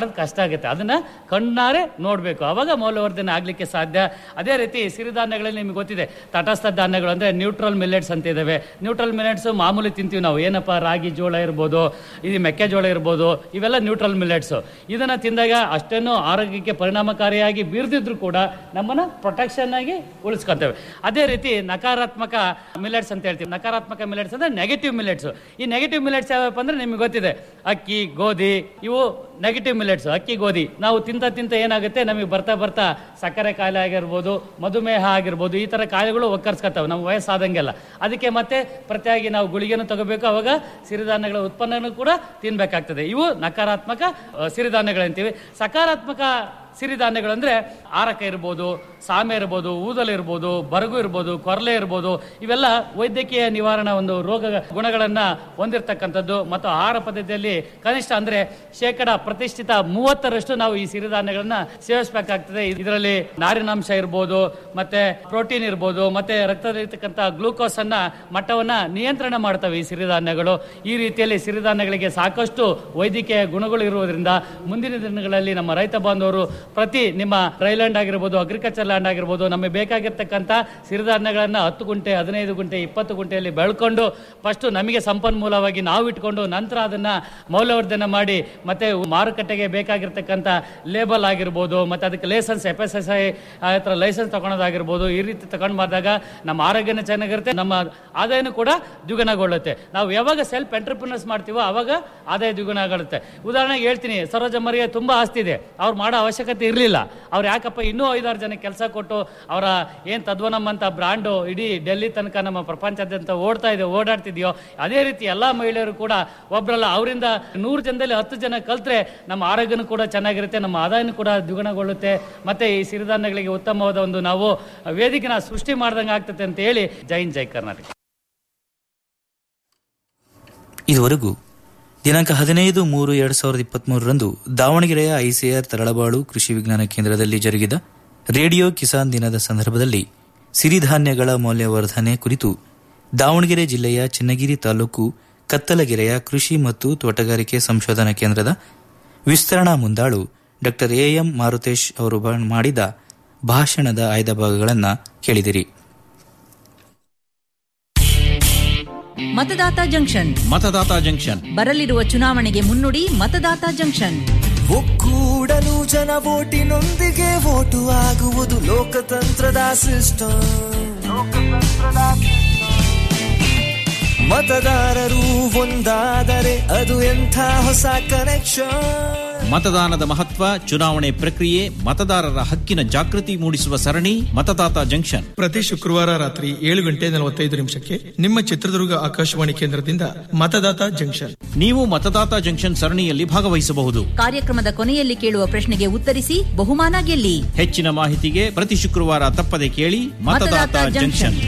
ಬೇಕಾಗುತ್ತೆ ಅದನ್ನ ಕಣ್ಣಾರೆ ನೋಡಬೇಕು ಅವಾಗ ಮೌಲ್ಯವರ್ಧನೆ ಆಗಲಿಕ್ಕೆ ಸಾಧ್ಯ ಅದೇ ರೀತಿ ಸಿರಿಧಾನ್ಯಗಳಲ್ಲಿ ನಿಮಗೆ ಗೊತ್ತಿದೆ ತಟಸ್ಥ ಧಾನ್ಯಗಳು ಅಂದರೆ ನ್ಯೂಟ್ರಲ್ ಮಿಲೆಟ್ಸ್ ಅಂತ ಇದ್ದಾವೆ ನ್ಯೂಟ್ರಲ್ ಮಿಲೆಟ್ಸ್ ಮಾಮೂಲಿ ತಿಂತೀವಿ ನಾವು ಏನಪ್ಪ ರಾಗಿ ಜೋಳ ಇರ್ಬೋದು ಇದು ಮೆಕ್ಕೆಜೋಳ ಇರ್ಬೋದು ಇವೆಲ್ಲ ನ್ಯೂಟ್ರಲ್ ಮಿಲೆಟ್ಸು ಇದನ್ನು ತಿಂದಾಗ ಅಷ್ಟೇನು ಆರೋಗ್ಯಕ್ಕೆ ಪರಿಣಾಮಕಾರಿಯಾಗಿ ಬೀರ್ದಿದ್ರು ಕೂಡ ನಮ್ಮನ್ನು ಪ್ರೊಟೆಕ್ಷನ್ ಆಗಿ ಉಳಿಸ್ಕೊತೇವೆ ಅದೇ ರೀತಿ ನಕಾರಾತ್ಮಕ ಮಿಲೆಟ್ಸ್ ಅಂತ ಹೇಳ್ತೀವಿ ನಕಾರಾತ್ಮಕ ಮಿಲೆಟ್ಸ್ ಅಂದರೆ ನೆಗೆಟಿವ್ ಮಿಲೆಟ್ಸ್ ಈ ನೆಗೆಟಿವ್ ಮಿಲೆಟ್ಸ್ ಯಾವಪ್ಪ ಅಂದರೆ ನಿಮ್ಗೆ ಗೊತ್ತಿದೆ ಅಕ್ಕಿ ಗೋಧಿ ಇವು ನೆಗೆಟಿವ್ ಮಿಲೆಟ್ಸ್ ಅಕ್ಕಿ ಗೋಧಿ ನಾವು ತಿಂತ ತಿಂತ ಏನಾಗುತ್ತೆ ನಮಗೆ ಬರ್ತಾ ಬರ್ತಾ ಸಕ್ಕರೆ ಕಾಯಿಲೆ ಆಗಿರ್ಬೋದು ಮಧುಮೇಹ ಆಗಿರ್ಬೋದು ಈ ಥರ ಕಾಯಿಲೆಗಳು ಒಕ್ಕರ್ಸ್ಕೊತಾವೆ ನಮ್ಮ ವಯಸ್ಸಾದಂಗೆಲ್ಲ ಅದಕ್ಕೆ ಮತ್ತೆ ಪ್ರತಿಯಾಗಿ ನಾವು ಗುಳಿಗೆನೂ ತಗೋಬೇಕು ಅವಾಗ ಸಿರಿಧಾನ್ಯಗಳ ಉತ್ಪನ್ನನೂ ಕೂಡ ತಿನ್ಬೇಕಾಗ್ತದೆ ಇವು ನಕಾರಾತ್ಮಕ ಅಹ್, ಸಿರಿಧಾನ್ಯಗಳಂತೀವಿ ಸಕಾರಾತ್ಮಕ ಸಿರಿಧಾನ್ಯಗಳು ಅಂದರೆ ಆರಕ ಇರ್ಬೋದು ಸಾಮೆ ಇರ್ಬೋದು ಊದಲು ಇರ್ಬೋದು ಬರಗು ಇರ್ಬೋದು ಕೊರಲೆ ಇರ್ಬೋದು ಇವೆಲ್ಲ ವೈದ್ಯಕೀಯ ನಿವಾರಣಾ ಒಂದು ರೋಗ ಗುಣಗಳನ್ನು ಹೊಂದಿರತಕ್ಕಂಥದ್ದು ಮತ್ತು ಆಹಾರ ಪದ್ಧತಿಯಲ್ಲಿ ಕನಿಷ್ಠ ಅಂದರೆ ಶೇಕಡ ಪ್ರತಿಷ್ಠಿತ ಮೂವತ್ತರಷ್ಟು ನಾವು ಈ ಸಿರಿಧಾನ್ಯಗಳನ್ನ ಸೇವಿಸಬೇಕಾಗ್ತದೆ ಇದರಲ್ಲಿ ನಾರಿನಾಂಶ ಇರ್ಬೋದು ಮತ್ತೆ ಪ್ರೋಟೀನ್ ಇರ್ಬೋದು ಮತ್ತೆ ರಕ್ತದಲ್ಲಿರ್ತಕ್ಕಂಥ ಗ್ಲೂಕೋಸ್ ಅನ್ನ ಮಟ್ಟವನ್ನ ನಿಯಂತ್ರಣ ಮಾಡ್ತವೆ ಈ ಸಿರಿಧಾನ್ಯಗಳು ಈ ರೀತಿಯಲ್ಲಿ ಸಿರಿಧಾನ್ಯಗಳಿಗೆ ಸಾಕಷ್ಟು ವೈದ್ಯಕೀಯ ಗುಣಗಳು ಇರುವುದರಿಂದ ಮುಂದಿನ ದಿನಗಳಲ್ಲಿ ನಮ್ಮ ರೈತ ಬಾಂಧವರು ಪ್ರತಿ ನಿಮ್ಮ ಡ್ರೈಲ್ಯಾಂಡ್ ಆಗಿರ್ಬೋದು ಅಗ್ರಿಕಲ್ಚರ್ ಲ್ಯಾಂಡ್ ಆಗಿರ್ಬೋದು ನಮಗೆ ಬೇಕಾಗಿರ್ತಕ್ಕಂಥ ಸಿರಿಧಾನ್ಯಗಳನ್ನು ಹತ್ತು ಗುಂಟೆ ಹದಿನೈದು ಗುಂಟೆ ಇಪ್ಪತ್ತು ಗುಂಟೆಯಲ್ಲಿ ಬೆಳ್ಕೊಂಡು ಫಸ್ಟ್ ನಮಗೆ ಸಂಪನ್ಮೂಲವಾಗಿ ನಾವು ಇಟ್ಕೊಂಡು ನಂತರ ಅದನ್ನ ಮೌಲ್ಯವರ್ಧನೆ ಮಾಡಿ ಮತ್ತೆ ಮಾರುಕಟ್ಟೆಗೆ ಬೇಕಾಗಿರ್ತಕ್ಕಂಥ ಲೇಬಲ್ ಆಗಿರ್ಬೋದು ಮತ್ತೆ ಅದಕ್ಕೆ license F S S I ಹತ್ರ ಲೈಸೆನ್ಸ್ ತಗೊಳೋದಾಗಿರ್ಬೋದು ಈ ರೀತಿ ತಗೊಂಡು ಬಂದಾಗ ನಮ್ಮ ಆರೋಗ್ಯನ ಚೆನ್ನಾಗಿರುತ್ತೆ ನಮ್ಮ ಆದಾಯನೂ ಕೂಡ ದ್ವಿಗುಣಗೊಳ್ಳುತ್ತೆ ನಾವು ಯಾವಾಗ ಸೆಲ್ಫ್ ಎಂಟರ್ಪ್ರಿನರ್ಸ್ ಮಾಡ್ತೀವೋ ಅವಾಗ ಆದಾಯ ದ್ವಿಗುಣ ಆಗುತ್ತೆ ಉದಾಹರಣೆಗೆ ಹೇಳ್ತೀನಿ ಸರೋಜ ಮರಿಗೆ ತುಂಬ ಆಸ್ತಿ ಇದೆ ಅವ್ರು ಮಾಡೋ ಅವಶ್ಯಕತೆ ಇರಲಿಲ್ಲ ಅವ್ರು ಯಾಕಪ್ಪ ಇನ್ನೂ ಐದಾರು ಜನ ಕೆಲಸ ಕೊಟ್ಟು ಅವರ ಏನು ತದ್ವನಮ್ ಅಂತ ಬ್ರಾಂಡು ಇಡೀ ಡೆಲ್ಲಿ ತನಕ ನಮ್ಮ ಪ್ರಪಂಚದಾದ್ಯಂತ ಓಡ್ತಾ ಇದೆ ಓಡಾಡ್ತಿದೆಯೋ ಅದೇ ರೀತಿ ಎಲ್ಲ ಮಹಿಳೆಯರು ಕೂಡ ಒಬ್ಬರಲ್ಲ ಅವರಿಂದ ನೂರು ಜನದಲ್ಲಿ ಹತ್ತು ಜನ ಕಲ್ತ್ರೆ ನಮ್ಮ ಆರೋಗ್ಯನೂ ಕೂಡ ಚೆನ್ನಾಗಿರುತ್ತೆ ನಮ್ಮ ಆದಾಯನೂ ಕೂಡ ದ್ವಿಗುಣಗೊಳ್ಳುತ್ತೆ ಮತ್ತೆ ಈ ಸಿರಿಧಾನ್ಯಗಳಿಗೆ ಉತ್ತಮವಾದ ಒಂದು ನಾವು ವೇದಿಕೆನ ಸೃಷ್ಟಿ ಮಾಡ್ದಂಗೆ ಆಗ್ತದೆ ಅಂತ ಹೇಳಿ ಜೈ ಹಿಂದ್ ಜೈ ಕರ್ನಾಟಕ ಇದುವರೆಗೂ ದಿನಾಂಕ ಹದಿನೈದು ಮೂರು ಎರಡು ಸಾವಿರದ ಇಪ್ಪತ್ಮೂರರಂದು ದಾವಣಗೆರೆಯ ಐಸಿಆರ್ ತರಳಬಾಳು ಕೃಷಿ ವಿಜ್ಞಾನ ಕೇಂದ್ರದಲ್ಲಿ ಜರುಗಿದ ರೇಡಿಯೋ ಕಿಸಾನ್ ದಿನದ ಸಂದರ್ಭದಲ್ಲಿ ಸಿರಿಧಾನ್ಯಗಳ ಮೌಲ್ಯವರ್ಧನೆ ಕುರಿತು ದಾವಣಗೆರೆ ಜಿಲ್ಲೆಯ ಚಿನ್ನಗಿರಿ ತಾಲೂಕು ಕತ್ತಲಗೆರೆಯ ಕೃಷಿ ಮತ್ತು ತೋಟಗಾರಿಕೆ ಸಂಶೋಧನಾ ಕೇಂದ್ರದ ವಿಸ್ತರಣಾ ಮುಂದಾಳು ಡಾ ಎಎಂ ಮಾರುತೇಶ್ ಅವರು ಬ- ಮಾಡಿದ ಭಾಷಣದ ಆಯ್ದ ಭಾಗಗಳನ್ನು ಕೇಳಿದಿರಿ ಮತದಾತ ಜಂಕ್ಷನ್ ಮತದಾತ ಜಂಕ್ಷನ್ ಬರಲಿರುವ ಚುನಾವಣೆಗೆ ಮುನ್ನುಡಿ ಮತದಾತ ಜಂಕ್ಷನ್ ಒಕ್ಕೂಡಲು ಜನ ಓಟಿನೊಂದಿಗೆ ಓಟು ಆಗುವುದು ಲೋಕತಂತ್ರದ ಸಿಸ್ಟಮ್ ಮತದಾರರು ಒಂದಾದರೆ ಅದು ಎಂಥ ಹೊಸ ಕನೆಕ್ಷನ್ ಮತದಾನದ ಮಹತ್ವ ಚುನಾವಣೆ ಪ್ರಕ್ರಿಯೆ ಮತದಾರರ ಹಕ್ಕಿನ ಜಾಗೃತಿ ಮೂಡಿಸುವ ಸರಣಿ ಮತದಾತ ಜಂಕ್ಷನ್ ಪ್ರತಿ ಶುಕ್ರವಾರ ರಾತ್ರಿ ಏಳು ಗಂಟೆ ನಲವತ್ತೈದು ನಿಮಿಷಕ್ಕೆ ನಿಮ್ಮ ಚಿತ್ರದುರ್ಗ ಆಕಾಶವಾಣಿ ಕೇಂದ್ರದಿಂದ ಮತದಾತ ಜಂಕ್ಷನ್ ನೀವು ಮತದಾತ ಜಂಕ್ಷನ್ ಸರಣಿಯಲ್ಲಿ ಭಾಗವಹಿಸಬಹುದು ಕಾರ್ಯಕ್ರಮದ ಕೊನೆಯಲ್ಲಿ ಕೇಳುವ ಪ್ರಶ್ನೆಗೆ ಉತ್ತರಿಸಿ ಬಹುಮಾನ ಗೆಲ್ಲಿ ಹೆಚ್ಚಿನ ಮಾಹಿತಿಗೆ ಪ್ರತಿ ಶುಕ್ರವಾರ ತಪ್ಪದೆ ಕೇಳಿ ಮತದಾತ ಮತದಾತ ಜಂಕ್ಷನ್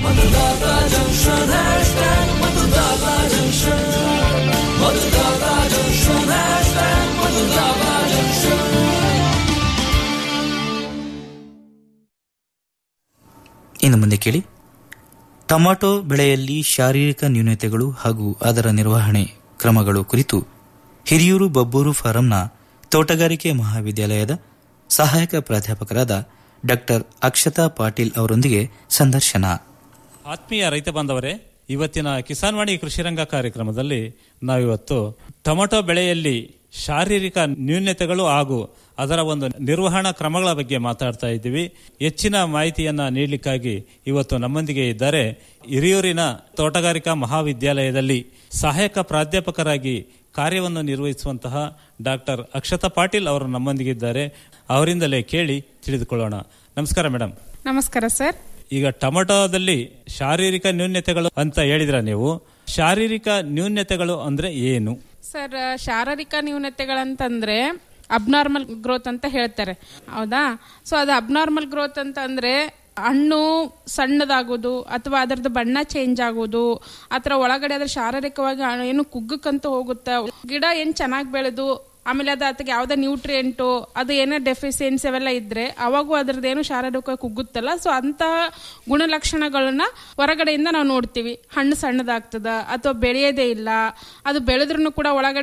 ಇನ್ನು ಮುಂದೆ ಕೇಳಿ ಟೊಮಾಟೊ ಬೆಳೆಯಲ್ಲಿ ಶಾರೀರಿಕ ನ್ಯೂನತೆಗಳು ಹಾಗೂ ಅದರ ನಿರ್ವಹಣೆ ಕ್ರಮಗಳು ಕುರಿತು ಹಿರಿಯೂರು ಬಬ್ಬೂರು ಫಾರಂನ ತೋಟಗಾರಿಕೆ ಮಹಾವಿದ್ಯಾಲಯದ ಸಹಾಯಕ ಪ್ರಾಧ್ಯಾಪಕರಾದ ಡಾಕ್ಟರ್ ಅಕ್ಷತಾ ಪಾಟೀಲ್ ಅವರೊಂದಿಗೆ ಸಂದರ್ಶನ ಆತ್ಮೀಯ ರೈತ ಬಾಂಧವರೇ ಇವತ್ತಿನ ಕಿಸಾನ್ವಾಣಿ ಕೃಷಿರಂಗ ಕಾರ್ಯಕ್ರಮದಲ್ಲಿ ನಾವಿವತ್ತು ಟೊಮೆಟೊ ಬೆಳೆಯಲ್ಲಿ ಶಾರೀರಿಕ ನ್ಯೂನ್ಯತೆಗಳು ಹಾಗೂ ಅದರ ಒಂದು ನಿರ್ವಹಣಾ ಕ್ರಮಗಳ ಬಗ್ಗೆ ಮಾತಾಡ್ತಾ ಇದ್ದೀವಿ ಹೆಚ್ಚಿನ ಮಾಹಿತಿಯನ್ನ ನೀಡಲಿಕ್ಕಾಗಿ ಇವತ್ತು ನಮ್ಮೊಂದಿಗೆ ಇದ್ದಾರೆ ಹಿರಿಯೂರಿನ ತೋಟಗಾರಿಕಾ ಮಹಾವಿದ್ಯಾಲಯದಲ್ಲಿ ಸಹಾಯಕ ಪ್ರಾಧ್ಯಾಪಕರಾಗಿ ಕಾರ್ಯವನ್ನು ನಿರ್ವಹಿಸುವಂತಹ ಡಾಕ್ಟರ್ ಅಕ್ಷತಾ ಪಾಟೀಲ್ ಅವರು ನಮ್ಮೊಂದಿಗಿದ್ದಾರೆ ಅವರಿಂದಲೇ ಕೇಳಿ ತಿಳಿದುಕೊಳ್ಳೋಣ ನಮಸ್ಕಾರ ಮೇಡಮ್ ನಮಸ್ಕಾರ ಸರ್ ಈಗ ಟೊಮೆಟೊದಲ್ಲಿ ಶಾರೀರಿಕ ನ್ಯೂನ್ಯತೆಗಳು ಅಂತ ಹೇಳಿದ್ರ ನೀವು ಶಾರೀರಿಕ ನ್ಯೂನ್ಯತೆಗಳು ಅಂದ್ರೆ ಏನು ಸರ್ ಶಾರೀರಿಕ ನ್ಯೂನತೆಗಳಂತಂದ್ರೆ ಅಬ್ನಾರ್ಮಲ್ ಗ್ರೋತ್ ಅಂತ ಹೇಳ್ತಾರೆ ಹೌದಾ ಸೊ ಅದು ಅಬ್ನಾರ್ಮಲ್ ಗ್ರೋತ್ ಅಂತ ಅಂದ್ರೆ ಹಣ್ಣು ಸಣ್ಣದಾಗೋದು ಅಥವಾ ಅದರದ್ದು ಬಣ್ಣ ಚೇಂಜ್ ಆಗೋದು ಅಥವಾ ಒಳಗಡೆ ಅದ್ರ ಶಾರೀರಿಕವಾಗಿ ಆ- ಏನು ಕುಗ್ಗಕ್ಕಂತ ಹೋಗುತ್ತೆ ಗಿಡ ಏನ್ ಚೆನ್ನಾಗಿ ಬೆಳೆದು ಆಮೇಲೆ ಅದು ಅದಕ್ಕೆ ಯಾವ್ದೇ ನ್ಯೂಟ್ರಿಯೆಂಟು ಅದು ಏನೋ ಡೆಫಿಸಿಯನ್ಸಿ ಅವೆಲ್ಲ ಇದ್ರೆ ಅವಾಗೂ ಅದ್ರದ್ದೇನು ಶಾರೀರಿಕ ಕುಗ್ಗುತ್ತಲ್ಲ ಸೊ ಅಂತಹ ಗುಣಲಕ್ಷಣಗಳನ್ನ ಹೊರಗಡೆಯಿಂದ ನಾವು ನೋಡ್ತೀವಿ ಹಣ್ಣು ಸಣ್ಣದಾಗ್ತದ ಅಥವಾ ಬೆಳೆಯೋದೇ ಇಲ್ಲ ಅದು ಬೆಳೆದ್ರೂ ಕೂಡ ಒಳಗಡೆ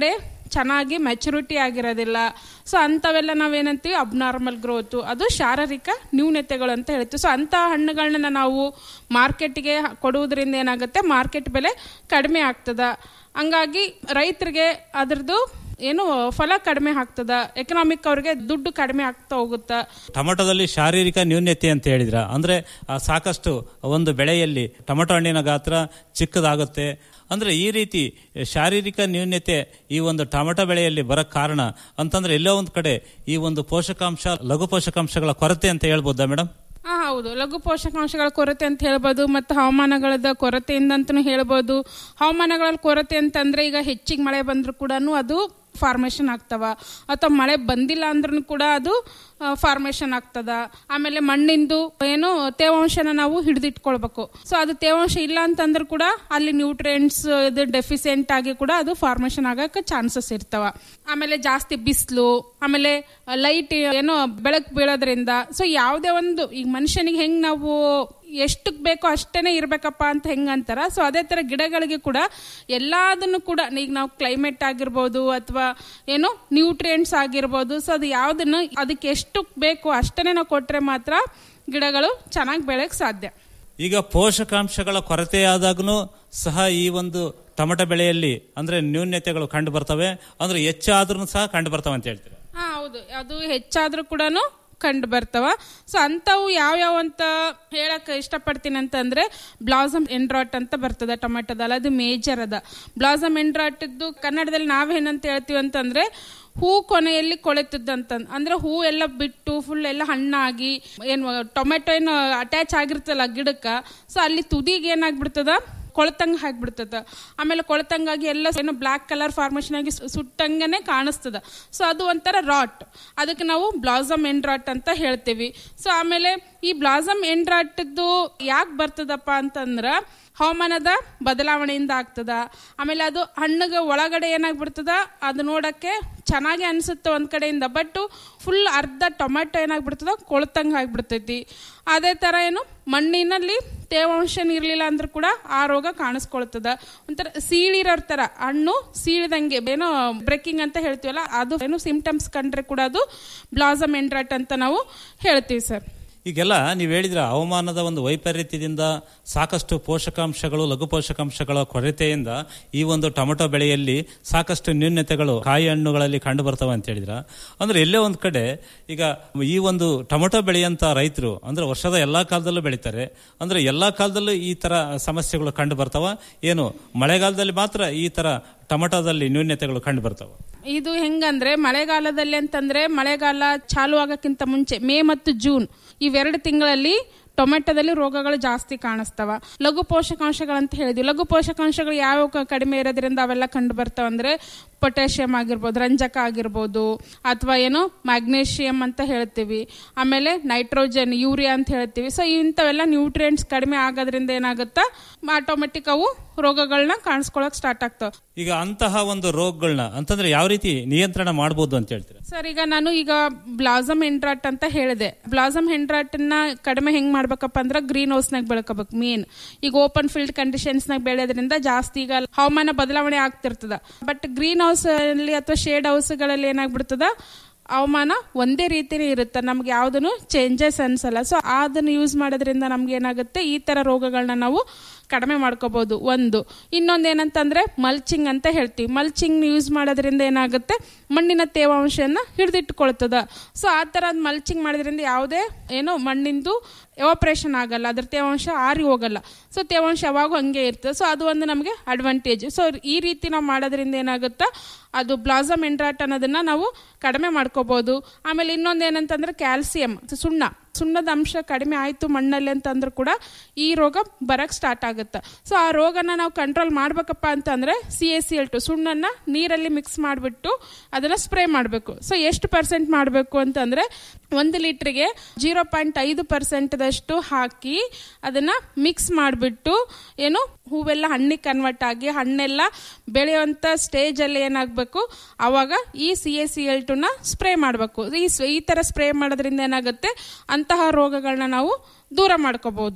ಚೆನ್ನಾಗಿ ಮೆಚುರಿಟಿ ಆಗಿರೋದಿಲ್ಲ ಸೊ ಅಂಥವೆಲ್ಲ ನಾವೇನಂತೀವಿ ಅಬ್ನಾರ್ಮಲ್ ಗ್ರೋತು ಅದು ಶಾರೀರಿಕ ನ್ಯೂನತೆಗಳು ಅಂತ ಹೇಳ್ತೀವಿ ಸೊ ಅಂಥ ಹಣ್ಣುಗಳನ್ನ ನಾವು ಮಾರ್ಕೆಟ್ಗೆ ಕೊಡುವುದರಿಂದ ಏನಾಗುತ್ತೆ ಮಾರ್ಕೆಟ್ ಬೆಲೆ ಕಡಿಮೆ ಆಗ್ತದ ಹಂಗಾಗಿ ರೈತರಿಗೆ ಅದ್ರದ್ದು ಏನು ಫಲ ಕಡಿಮೆ ಆಗ್ತದ ಎಕನಾಮಿಕ್ ಅವ್ರಿಗೆ ದುಡ್ಡು ಕಡಿಮೆ ಆಗ್ತಾ ಹೋಗುತ್ತಾ ಟೊಮೆಟೊದಲ್ಲಿ ಶಾರೀರಿಕ ನ್ಯೂನ್ಯತೆ ಅಂತ ಹೇಳಿದ್ರ ಅಂದ್ರೆ ಆ ಸಾಕಷ್ಟು ಒಂದು ಬೆಳೆಯಲ್ಲಿ ಟೊಮೆಟೊ ಹಣ್ಣಿನ ಗಾತ್ರ ಚಿಕ್ಕದಾಗುತ್ತೆ ಅಂದ್ರೆ ಈ ರೀತಿ ಶಾರೀರಿಕ ನ್ಯೂನ್ಯತೆ ಈ ಒಂದು ಟೊಮೆಟೊ ಬೆಳೆಯಲ್ಲಿ ಬರಕ್ ಕಾರಣ ಅಂತಂದ್ರೆ ಎಲ್ಲೋ ಒಂದು ಕಡೆ ಈ ಒಂದು ಪೋಷಕಾಂಶ ಲಘು ಪೋಷಕಾಂಶಗಳ ಕೊರತೆ ಅಂತ ಹೇಳ್ಬೋದಾ ಮೇಡಮ್ ಹಾ ಹೌದು ಲಘು ಪೋಷಕಾಂಶಗಳ ಕೊರತೆ ಅಂತ ಹೇಳ್ಬೋದು ಮತ್ತು ಹವಾಮಾನಗಳದ ಕೊರತೆಯಿಂದ ಅಂತಲೂ ಹೇಳ್ಬೋದು ಹವಾಮಾನಗಳ ಕೊರತೆ ಅಂತಂದ್ರೆ ಈಗ ಹೆಚ್ಚಿಗೆ ಮಳೆ ಬಂದರೂ ಕೂಡ ಅದು ಫಾರ್ಮೇಷನ್ ಆಗ್ತವ ಅಥವಾ ಮಳೆ ಬಂದಿಲ್ಲ ಅಂದ್ರೂ ಕೂಡ ಅದು ಫಾರ್ಮೇಷನ್ ಆಗ್ತದ ಆಮೇಲೆ ಮಣ್ಣಿಂದು ಏನು ತೇವಾಂಶನ ನಾವು ಹಿಡಿದಿಟ್ಕೊಳ್ಬೇಕು ಸೊ ಅದು ತೇವಾಂಶ ಇಲ್ಲ ಅಂತಂದ್ರೆ ಕೂಡ ಅಲ್ಲಿ ನ್ಯೂಟ್ರಿಯೆಂಟ್ಸ್ ಇದು ಡೆಫಿಸಿಯೆಂಟ್ ಆಗಿ ಕೂಡ ಅದು ಫಾರ್ಮೇಷನ್ ಆಗಕ್ಕೆ ಚಾನ್ಸಸ್ ಇರ್ತಾವ ಆಮೇಲೆ ಜಾಸ್ತಿ ಬಿಸಿಲು ಆಮೇಲೆ ಲೈಟ್ ಏನೋ ಬೆಳಕು ಬೀಳೋದ್ರಿಂದ ಸೊ ಯಾವುದೇ ಒಂದು ಈಗ ಮನುಷ್ಯನಿಗೆ ಹೆಂಗ್ ನಾವು ಎಷ್ಟಕ್ ಬೇಕೋ ಅಷ್ಟೇನೆ ಇರ್ಬೇಕಪ್ಪ ಅಂತ ಹೆಂಗ್ ಅಂತಾರ ಸೊ ಅದೇ ತರ ಗಿಡಗಳಿಗೆ ಕೂಡ ಎಲ್ಲದನ್ನು ಕೂಡ ಈಗ ನಾವು ಕ್ಲೈಮೇಟ್ ಆಗಿರ್ಬೋದು ಅಥವಾ ಏನು ನ್ಯೂಟ್ರಿಯೆಂಟ್ಸ್ ಆಗಿರ್ಬೋದು ಸೊ ಅದು ಯಾವ್ದನ್ನು ಅದಕ್ಕೆ ಎಷ್ಟು ಬೇಕು ಅಷ್ಟೇನೆ ನಾವು ಕೊಟ್ರೆ ಮಾತ್ರ ಗಿಡಗಳು ಚೆನ್ನಾಗಿ ಬೆಳೆಯಕ್ ಸಾಧ್ಯ ಈಗ ಪೋಷಕಾಂಶಗಳ ಕೊರತೆಯಾದಾಗೂ ಸಹ ಈ ಒಂದು ಟೊಮೆಟೊ ಬೆಳೆಯಲ್ಲಿ ಅಂದ್ರೆ ನ್ಯೂನ್ಯತೆಗಳು ಕಂಡು ಬರ್ತವೆ ಅಂದ್ರೆ ಹೆಚ್ಚಾದ್ರೂ ಸಹ ಕಂಡು ಬರ್ತವೆ ಅಂತ ಹೇಳ್ತೀರಾ ಹಾ ಹೌದು ಅದು ಹೆಚ್ಚಾದ್ರೂ ಕೂಡ ಕಂಡು ಬರ್ತಾವ ಸೊ ಅಂಥವು ಯಾವ್ಯಾವ ಅಂತ ಹೇಳಕ್ ಇಷ್ಟಪಡ್ತೀನಿ ಅಂತಂದ್ರೆ ಬ್ಲಾಸಮ್ ಎಂಡ್ರಾಟ್ ಅಂತ ಬರ್ತದ ಟೊಮೆಟೊದಲ್ಲಿ ಅದು ಮೇಜರ್ ಅದ ಬ್ಲಾಸಮ್ ಎಂಡ್ರಾಟದ್ದು ಕನ್ನಡದಲ್ಲಿ ನಾವೇನಂತ ಹೇಳ್ತೀವಿ ಅಂತಂದ್ರೆ ಹೂ ಕೊನೆಯಲ್ಲಿ ಕೊಳೆತದ್ದಂತ ಅಂದ್ರೆ ಹೂ ಎಲ್ಲ ಬಿಟ್ಟು ಫುಲ್ ಎಲ್ಲ ಹಣ್ಣಾಗಿ ಏನು ಟೊಮೆಟೊ ಏನು ಅಟ್ಯಾಚ್ ಆಗಿರ್ತಲ್ಲ ಗಿಡಕ್ಕ ಸೊ ಅಲ್ಲಿ ತುದಿಗೆ ಏನಾಗ್ಬಿಡ್ತದ ಕೊಳತಂಗ ಹಾಕ್ಬಿಡ್ತದ ಆಮೇಲೆ ಕೊಳತಂಗಾಗಿ ಎಲ್ಲ ಏನೋ ಬ್ಲಾಕ್ ಕಲರ್ ಫಾರ್ಮೇಶನ್ ಆಗಿ ಸು- ಸುಟ್ಟಂಗನೆ ಕಾಣಿಸ್ತದ ಸೊ ಅದು ಒಂಥರ ರಾಟ್ ಅದಕ್ಕೆ ನಾವು ಬ್ಲಾಸಮ್ ಎಂಡ್ ರಾಟ್ ಅಂತ ಹೇಳ್ತೀವಿ ಸೊ ಆಮೇಲೆ ಈ ಬ್ಲಾಸಮ್ ಎಂಡ್ ರಾಟ್ದು ಯಾಕೆ ಬರ್ತದಪ್ಪ ಅಂತಂದ್ರ ಹವಾಮಾನದ ಬದಲಾವಣೆಯಿಂದ ಆಗ್ತದ ಆಮೇಲೆ ಅದು ಹಣ್ಣಿಗೆ ಒಳಗಡೆ ಏನಾಗ್ಬಿಡ್ತದ ಅದು ನೋಡಕ್ಕೆ ಚೆನ್ನಾಗಿ ಅನ್ಸುತ್ತೆ ಒಂದ್ ಕಡೆಯಿಂದ ಬಟ್ ಫುಲ್ ಅರ್ಧ ಟೊಮೆಟೊ ಏನಾಗ್ಬಿಡ್ತದ ಕೊಳ್ತಂಗ ಆಗ್ಬಿಡ್ತೈತಿ ಅದೇ ತರ ಏನು ಮಣ್ಣಿನಲ್ಲಿ ತೇವಾಂಶ ಇರ್ಲಿಲ್ಲ ಅಂದ್ರೂ ಕೂಡ ಆ ರೋಗ ಕಾಣಿಸ್ಕೊಳ್ತದ ಒಂಥರ ಸೀಳಿರೋ ತರ ಹಣ್ಣು ಸೀಳಿದಂಗೆ ಏನೋ ಬ್ರೇಕಿಂಗ್ ಅಂತ ಹೇಳ್ತೀವಲ್ಲ ಅದು ಏನು ಸಿಂಪ್ಟಮ್ಸ್ ಕಂಡ್ರೆ ಕೂಡ ಅದು ಬ್ಲಾಸಮ್ ಎಂಡ್ರಾಟ್ ಅಂತ ನಾವು ಹೇಳ್ತೀವಿ ಸರ್ ಈಗೆಲ್ಲ ನೀವು ಹೇಳಿದ್ರ ಹವಾಮಾನದ ಒಂದು ವೈಪರೀತ್ಯದಿಂದ ಸಾಕಷ್ಟು ಪೋಷಕಾಂಶಗಳು ಲಘು ಪೋಷಕಾಂಶಗಳ ಕೊರತೆಯಿಂದ ಈ ಒಂದು ಟೊಮೆಟೊ ಬೆಳೆಯಲ್ಲಿ ಸಾಕಷ್ಟು ನ್ಯೂನ್ಯತೆಗಳು ಕಾಯಿ ಹಣ್ಣುಗಳಲ್ಲಿ ಕಂಡು ಬರ್ತವೆ ಅಂತ ಹೇಳಿದ್ರ ಅಂದ್ರೆ ಎಲ್ಲೇ ಒಂದ್ ಕಡೆ ಈಗ ಈ ಒಂದು ಟೊಮೆಟೊ ಬೆಳೆಯಂತ ರೈತರು ಅಂದ್ರೆ ವರ್ಷದ ಎಲ್ಲಾ ಕಾಲದಲ್ಲೂ ಬೆಳಿತಾರೆ ಅಂದ್ರೆ ಎಲ್ಲಾ ಕಾಲದಲ್ಲೂ ಈ ತರ ಸಮಸ್ಯೆಗಳು ಕಂಡು ಬರ್ತಾವ ಏನು ಮಳೆಗಾಲದಲ್ಲಿ ಮಾತ್ರ ಈ ತರ ಟೊಮೆಟೊದಲ್ಲಿ ನ್ಯೂನ್ಯತೆಗಳು ಕಂಡು ಬರ್ತಾವ ಇದು ಹೆಂಗಂದ್ರೆ ಮಳೆಗಾಲದಲ್ಲಿ ಅಂತಂದ್ರೆ ಮಳೆಗಾಲ ಚಾಲು ಆಗಕ್ಕಿಂತ ಮುಂಚೆ ಮೇ ಮತ್ತು ಜೂನ್ ಇವೆರಡು ತಿಂಗಳಲ್ಲಿ ಟೊಮೆಟೊದಲ್ಲಿ ರೋಗಗಳು ಜಾಸ್ತಿ ಕಾಣಿಸ್ತವ ಲಘು ಪೋಷಕಾಂಶಗಳಂತ ಹೇಳಿದ್ವಿ ಲಘು ಪೋಷಕಾಂಶಗಳು ಯಾವ ಕ- ಕಡಿಮೆ ಇರೋದ್ರಿಂದ ಅವೆಲ್ಲ ಕಂಡು ಬರ್ತಾವ ಅಂದ್ರೆ ಪೊಟ್ಯಾಷಿಯಂ ಆಗಿರ್ಬೋದು ರಂಜಕ ಆಗಿರ್ಬೋದು ಅಥವಾ ಏನು ಮ್ಯಾಗ್ನೇಷಿಯಂ ಅಂತ ಹೇಳ್ತೀವಿ ಆಮೇಲೆ ನೈಟ್ರೋಜನ್ ಯೂರಿಯಾ ಅಂತ ಹೇಳ್ತೀವಿ ಸೊ ಇಂಥವೆಲ್ಲ ನ್ಯೂಟ್ರಿಯೆಂಟ್ಸ್ ಕಡಿಮೆ ಆಗೋದ್ರಿಂದ ಏನಾಗುತ್ತಾ ಆಟೋಮೆಟಿಕ್ ಅವು ರೋಗಗಳನ್ನ ಕಾಣಿಸ್ಕೊಳಕ್ ಸ್ಟಾರ್ಟ್ ಆಗ್ತಾವ ಈಗ ಅಂತಹ ಒಂದು ರೋಗಗಳನ್ನ ಅಂತಂದ್ರೆ ಯಾವ ರೀತಿ ನಿಯಂತ್ರಣ ಮಾಡಬಹುದು ಅಂತ ಹೇಳ್ತೀರಾ ಸರ್ ಈಗ ನಾನು ಈಗ ಬ್ಲಾಸಮ್ ಹೆಂಡ್ರಾಟ್ ಅಂತ ಹೇಳಿದೆ ಬ್ಲಾಸಮ್ ಹೆಂಡ್ರಾಟ್ ನ ಕಡಿಮೆ ಹೆಂಗ್ ಮಾಡ್ಬೇಕಪ್ಪ ಅಂದ್ರೆ ಗ್ರೀನ್ ಹೌಸ್ ನಾಗ ಬೆಳ್ಕೋಬೇಕು ಮೇನ್ ಈಗ ಓಪನ್ ಫೀಲ್ಡ್ ಕಂಡೀಷನ್ಸ್ ನಾಗ ಬೆಳೆಯೋದ್ರಿಂದ ಜಾಸ್ತಿ ಈಗ ಹವಾಮಾನ ಬದಲಾವಣೆ ಆಗ್ತಿರ್ತದ ಬಟ್ ಗ್ರೀನ್ ಹೌಸ್ ಅಲ್ಲಿ ಅಥವಾ ಶೇಡ್ ಹೌಸ್ ಗಳಲ್ಲಿ ಏನಾಗ್ಬಿಡ್ತದ ಹವಾಮಾನ ಒಂದೇ ರೀತಿನೇ ಇರುತ್ತೆ ನಮ್ಗೆ ಯಾವ್ದನ್ನು ಚೇಂಜಸ್ ಅನ್ಸಲ್ಲ ಸೊ ಅದನ್ನು ಯೂಸ್ ಮಾಡೋದ್ರಿಂದ ನಮ್ಗೆ ಏನಾಗುತ್ತೆ ಈ ತರ ರೋಗಗಳನ್ನ ನಾವು ಕಡಿಮೆ ಮಾಡ್ಕೋಬಹುದು ಒಂದು ಇನ್ನೊಂದು ಏನಂತಂದ್ರೆ ಮಲ್ಚಿಂಗ್ ಅಂತ ಹೇಳ್ತೀವಿ ಮಲ್ಚಿಂಗ್ ಯೂಸ್ ಮಾಡೋದ್ರಿಂದ ಏನಾಗುತ್ತೆ ಮಣ್ಣಿನ ತೇವಾಂಶನ ಹಿಡಿದಿಟ್ಕೊಳ್ತದ ಸೊ ಆ ತರ ಮಲ್ಚಿಂಗ್ ಮಾಡೋದ್ರಿಂದ ಯಾವುದೇ ಏನು ಮಣ್ಣಿಂದು ಎವಾಪ್ರೇಷನ್ ಆಗಲ್ಲ ಅದ್ರ ತೇವಾಂಶ ಆರಿ ಹೋಗಲ್ಲ ಸೊ ತೇವಾಂಶ ಯಾವಾಗೂ ಹಂಗೆ ಇರ್ತದೆ ಸೊ ಅದು ಒಂದು ನಮಗೆ ಅಡ್ವಾಂಟೇಜ್ ಸೊ ಈ ರೀತಿ ನಾವು ಮಾಡೋದ್ರಿಂದ ಏನಾಗುತ್ತಾ ಅದು ಬ್ಲಾಸಮ್ ಎಂಡ್ರಾಟ್ ಅನ್ನೋದನ್ನ ನಾವು ಕಡಿಮೆ ಮಾಡ್ಕೋಬಹುದು ಆಮೇಲೆ ಇನ್ನೊಂದು ಏನಂತಂದ್ರೆ ಕ್ಯಾಲ್ಸಿಯಂ ಸುಣ್ಣ ಸುಣ್ಣದ ಅಂಶ ಕಡಿಮೆ ಆಯ್ತು ಮಣ್ಣಲ್ಲಿ ಅಂತಂದ್ರೂ ಕೂಡ ಈ ರೋಗ ಬರಕ್ ಸ್ಟಾರ್ಟ್ ಆಗುತ್ತೆ ಸೊ ಆ ರೋಗನ ನಾವು ಕಂಟ್ರೋಲ್ ಮಾಡ್ಬೇಕಪ್ಪ ಅಂತಂದ್ರೆ C S C L two ಸುಣ್ಣನ್ನ ನೀರಲ್ಲಿ ಮಿಕ್ಸ್ ಮಾಡಿಬಿಟ್ಟು ಅದನ್ನ ಸ್ಪ್ರೇ ಮಾಡಬೇಕು ಸೊ ಎಷ್ಟು ಪರ್ಸೆಂಟ್ ಮಾಡಬೇಕು ಅಂತಂದ್ರೆ ಒಂದು ಲೀಟ್ರಿಗೆ ಜೀರೋ ಪಾಯಿಂಟ್ ಐದು ಪರ್ಸೆಂಟ್ದಷ್ಟು ಹಾಕಿ ಅದನ್ನ ಮಿಕ್ಸ್ ಮಾಡಿಬಿಟ್ಟು ಏನು ಹೂವೆಲ್ಲ ಹಣ್ಣಿಗೆ ಕನ್ವರ್ಟ್ ಆಗಿ ಹಣ್ಣೆಲ್ಲ ಬೆಳೆಯುವಂತ ಸ್ಟೇಜ್ ಅಲ್ಲಿ ಏನಾಗಬೇಕು ಅವಾಗ ಈ ಸಿ ಎ ಸಿ ಎಲ್ ಟುನ ಸ್ಪ್ರೇ ಮಾಡಬೇಕು ಈ ಸ್- ಈ ತರ ಸ್ಪ್ರೇ ಮಾಡೋದ್ರಿಂದ ಏನಾಗುತ್ತೆ ಅಂತಹ ರೋಗಗಳನ್ನ ನಾವು ದೂರ ಮಾಡ್ಕೋಬಹುದು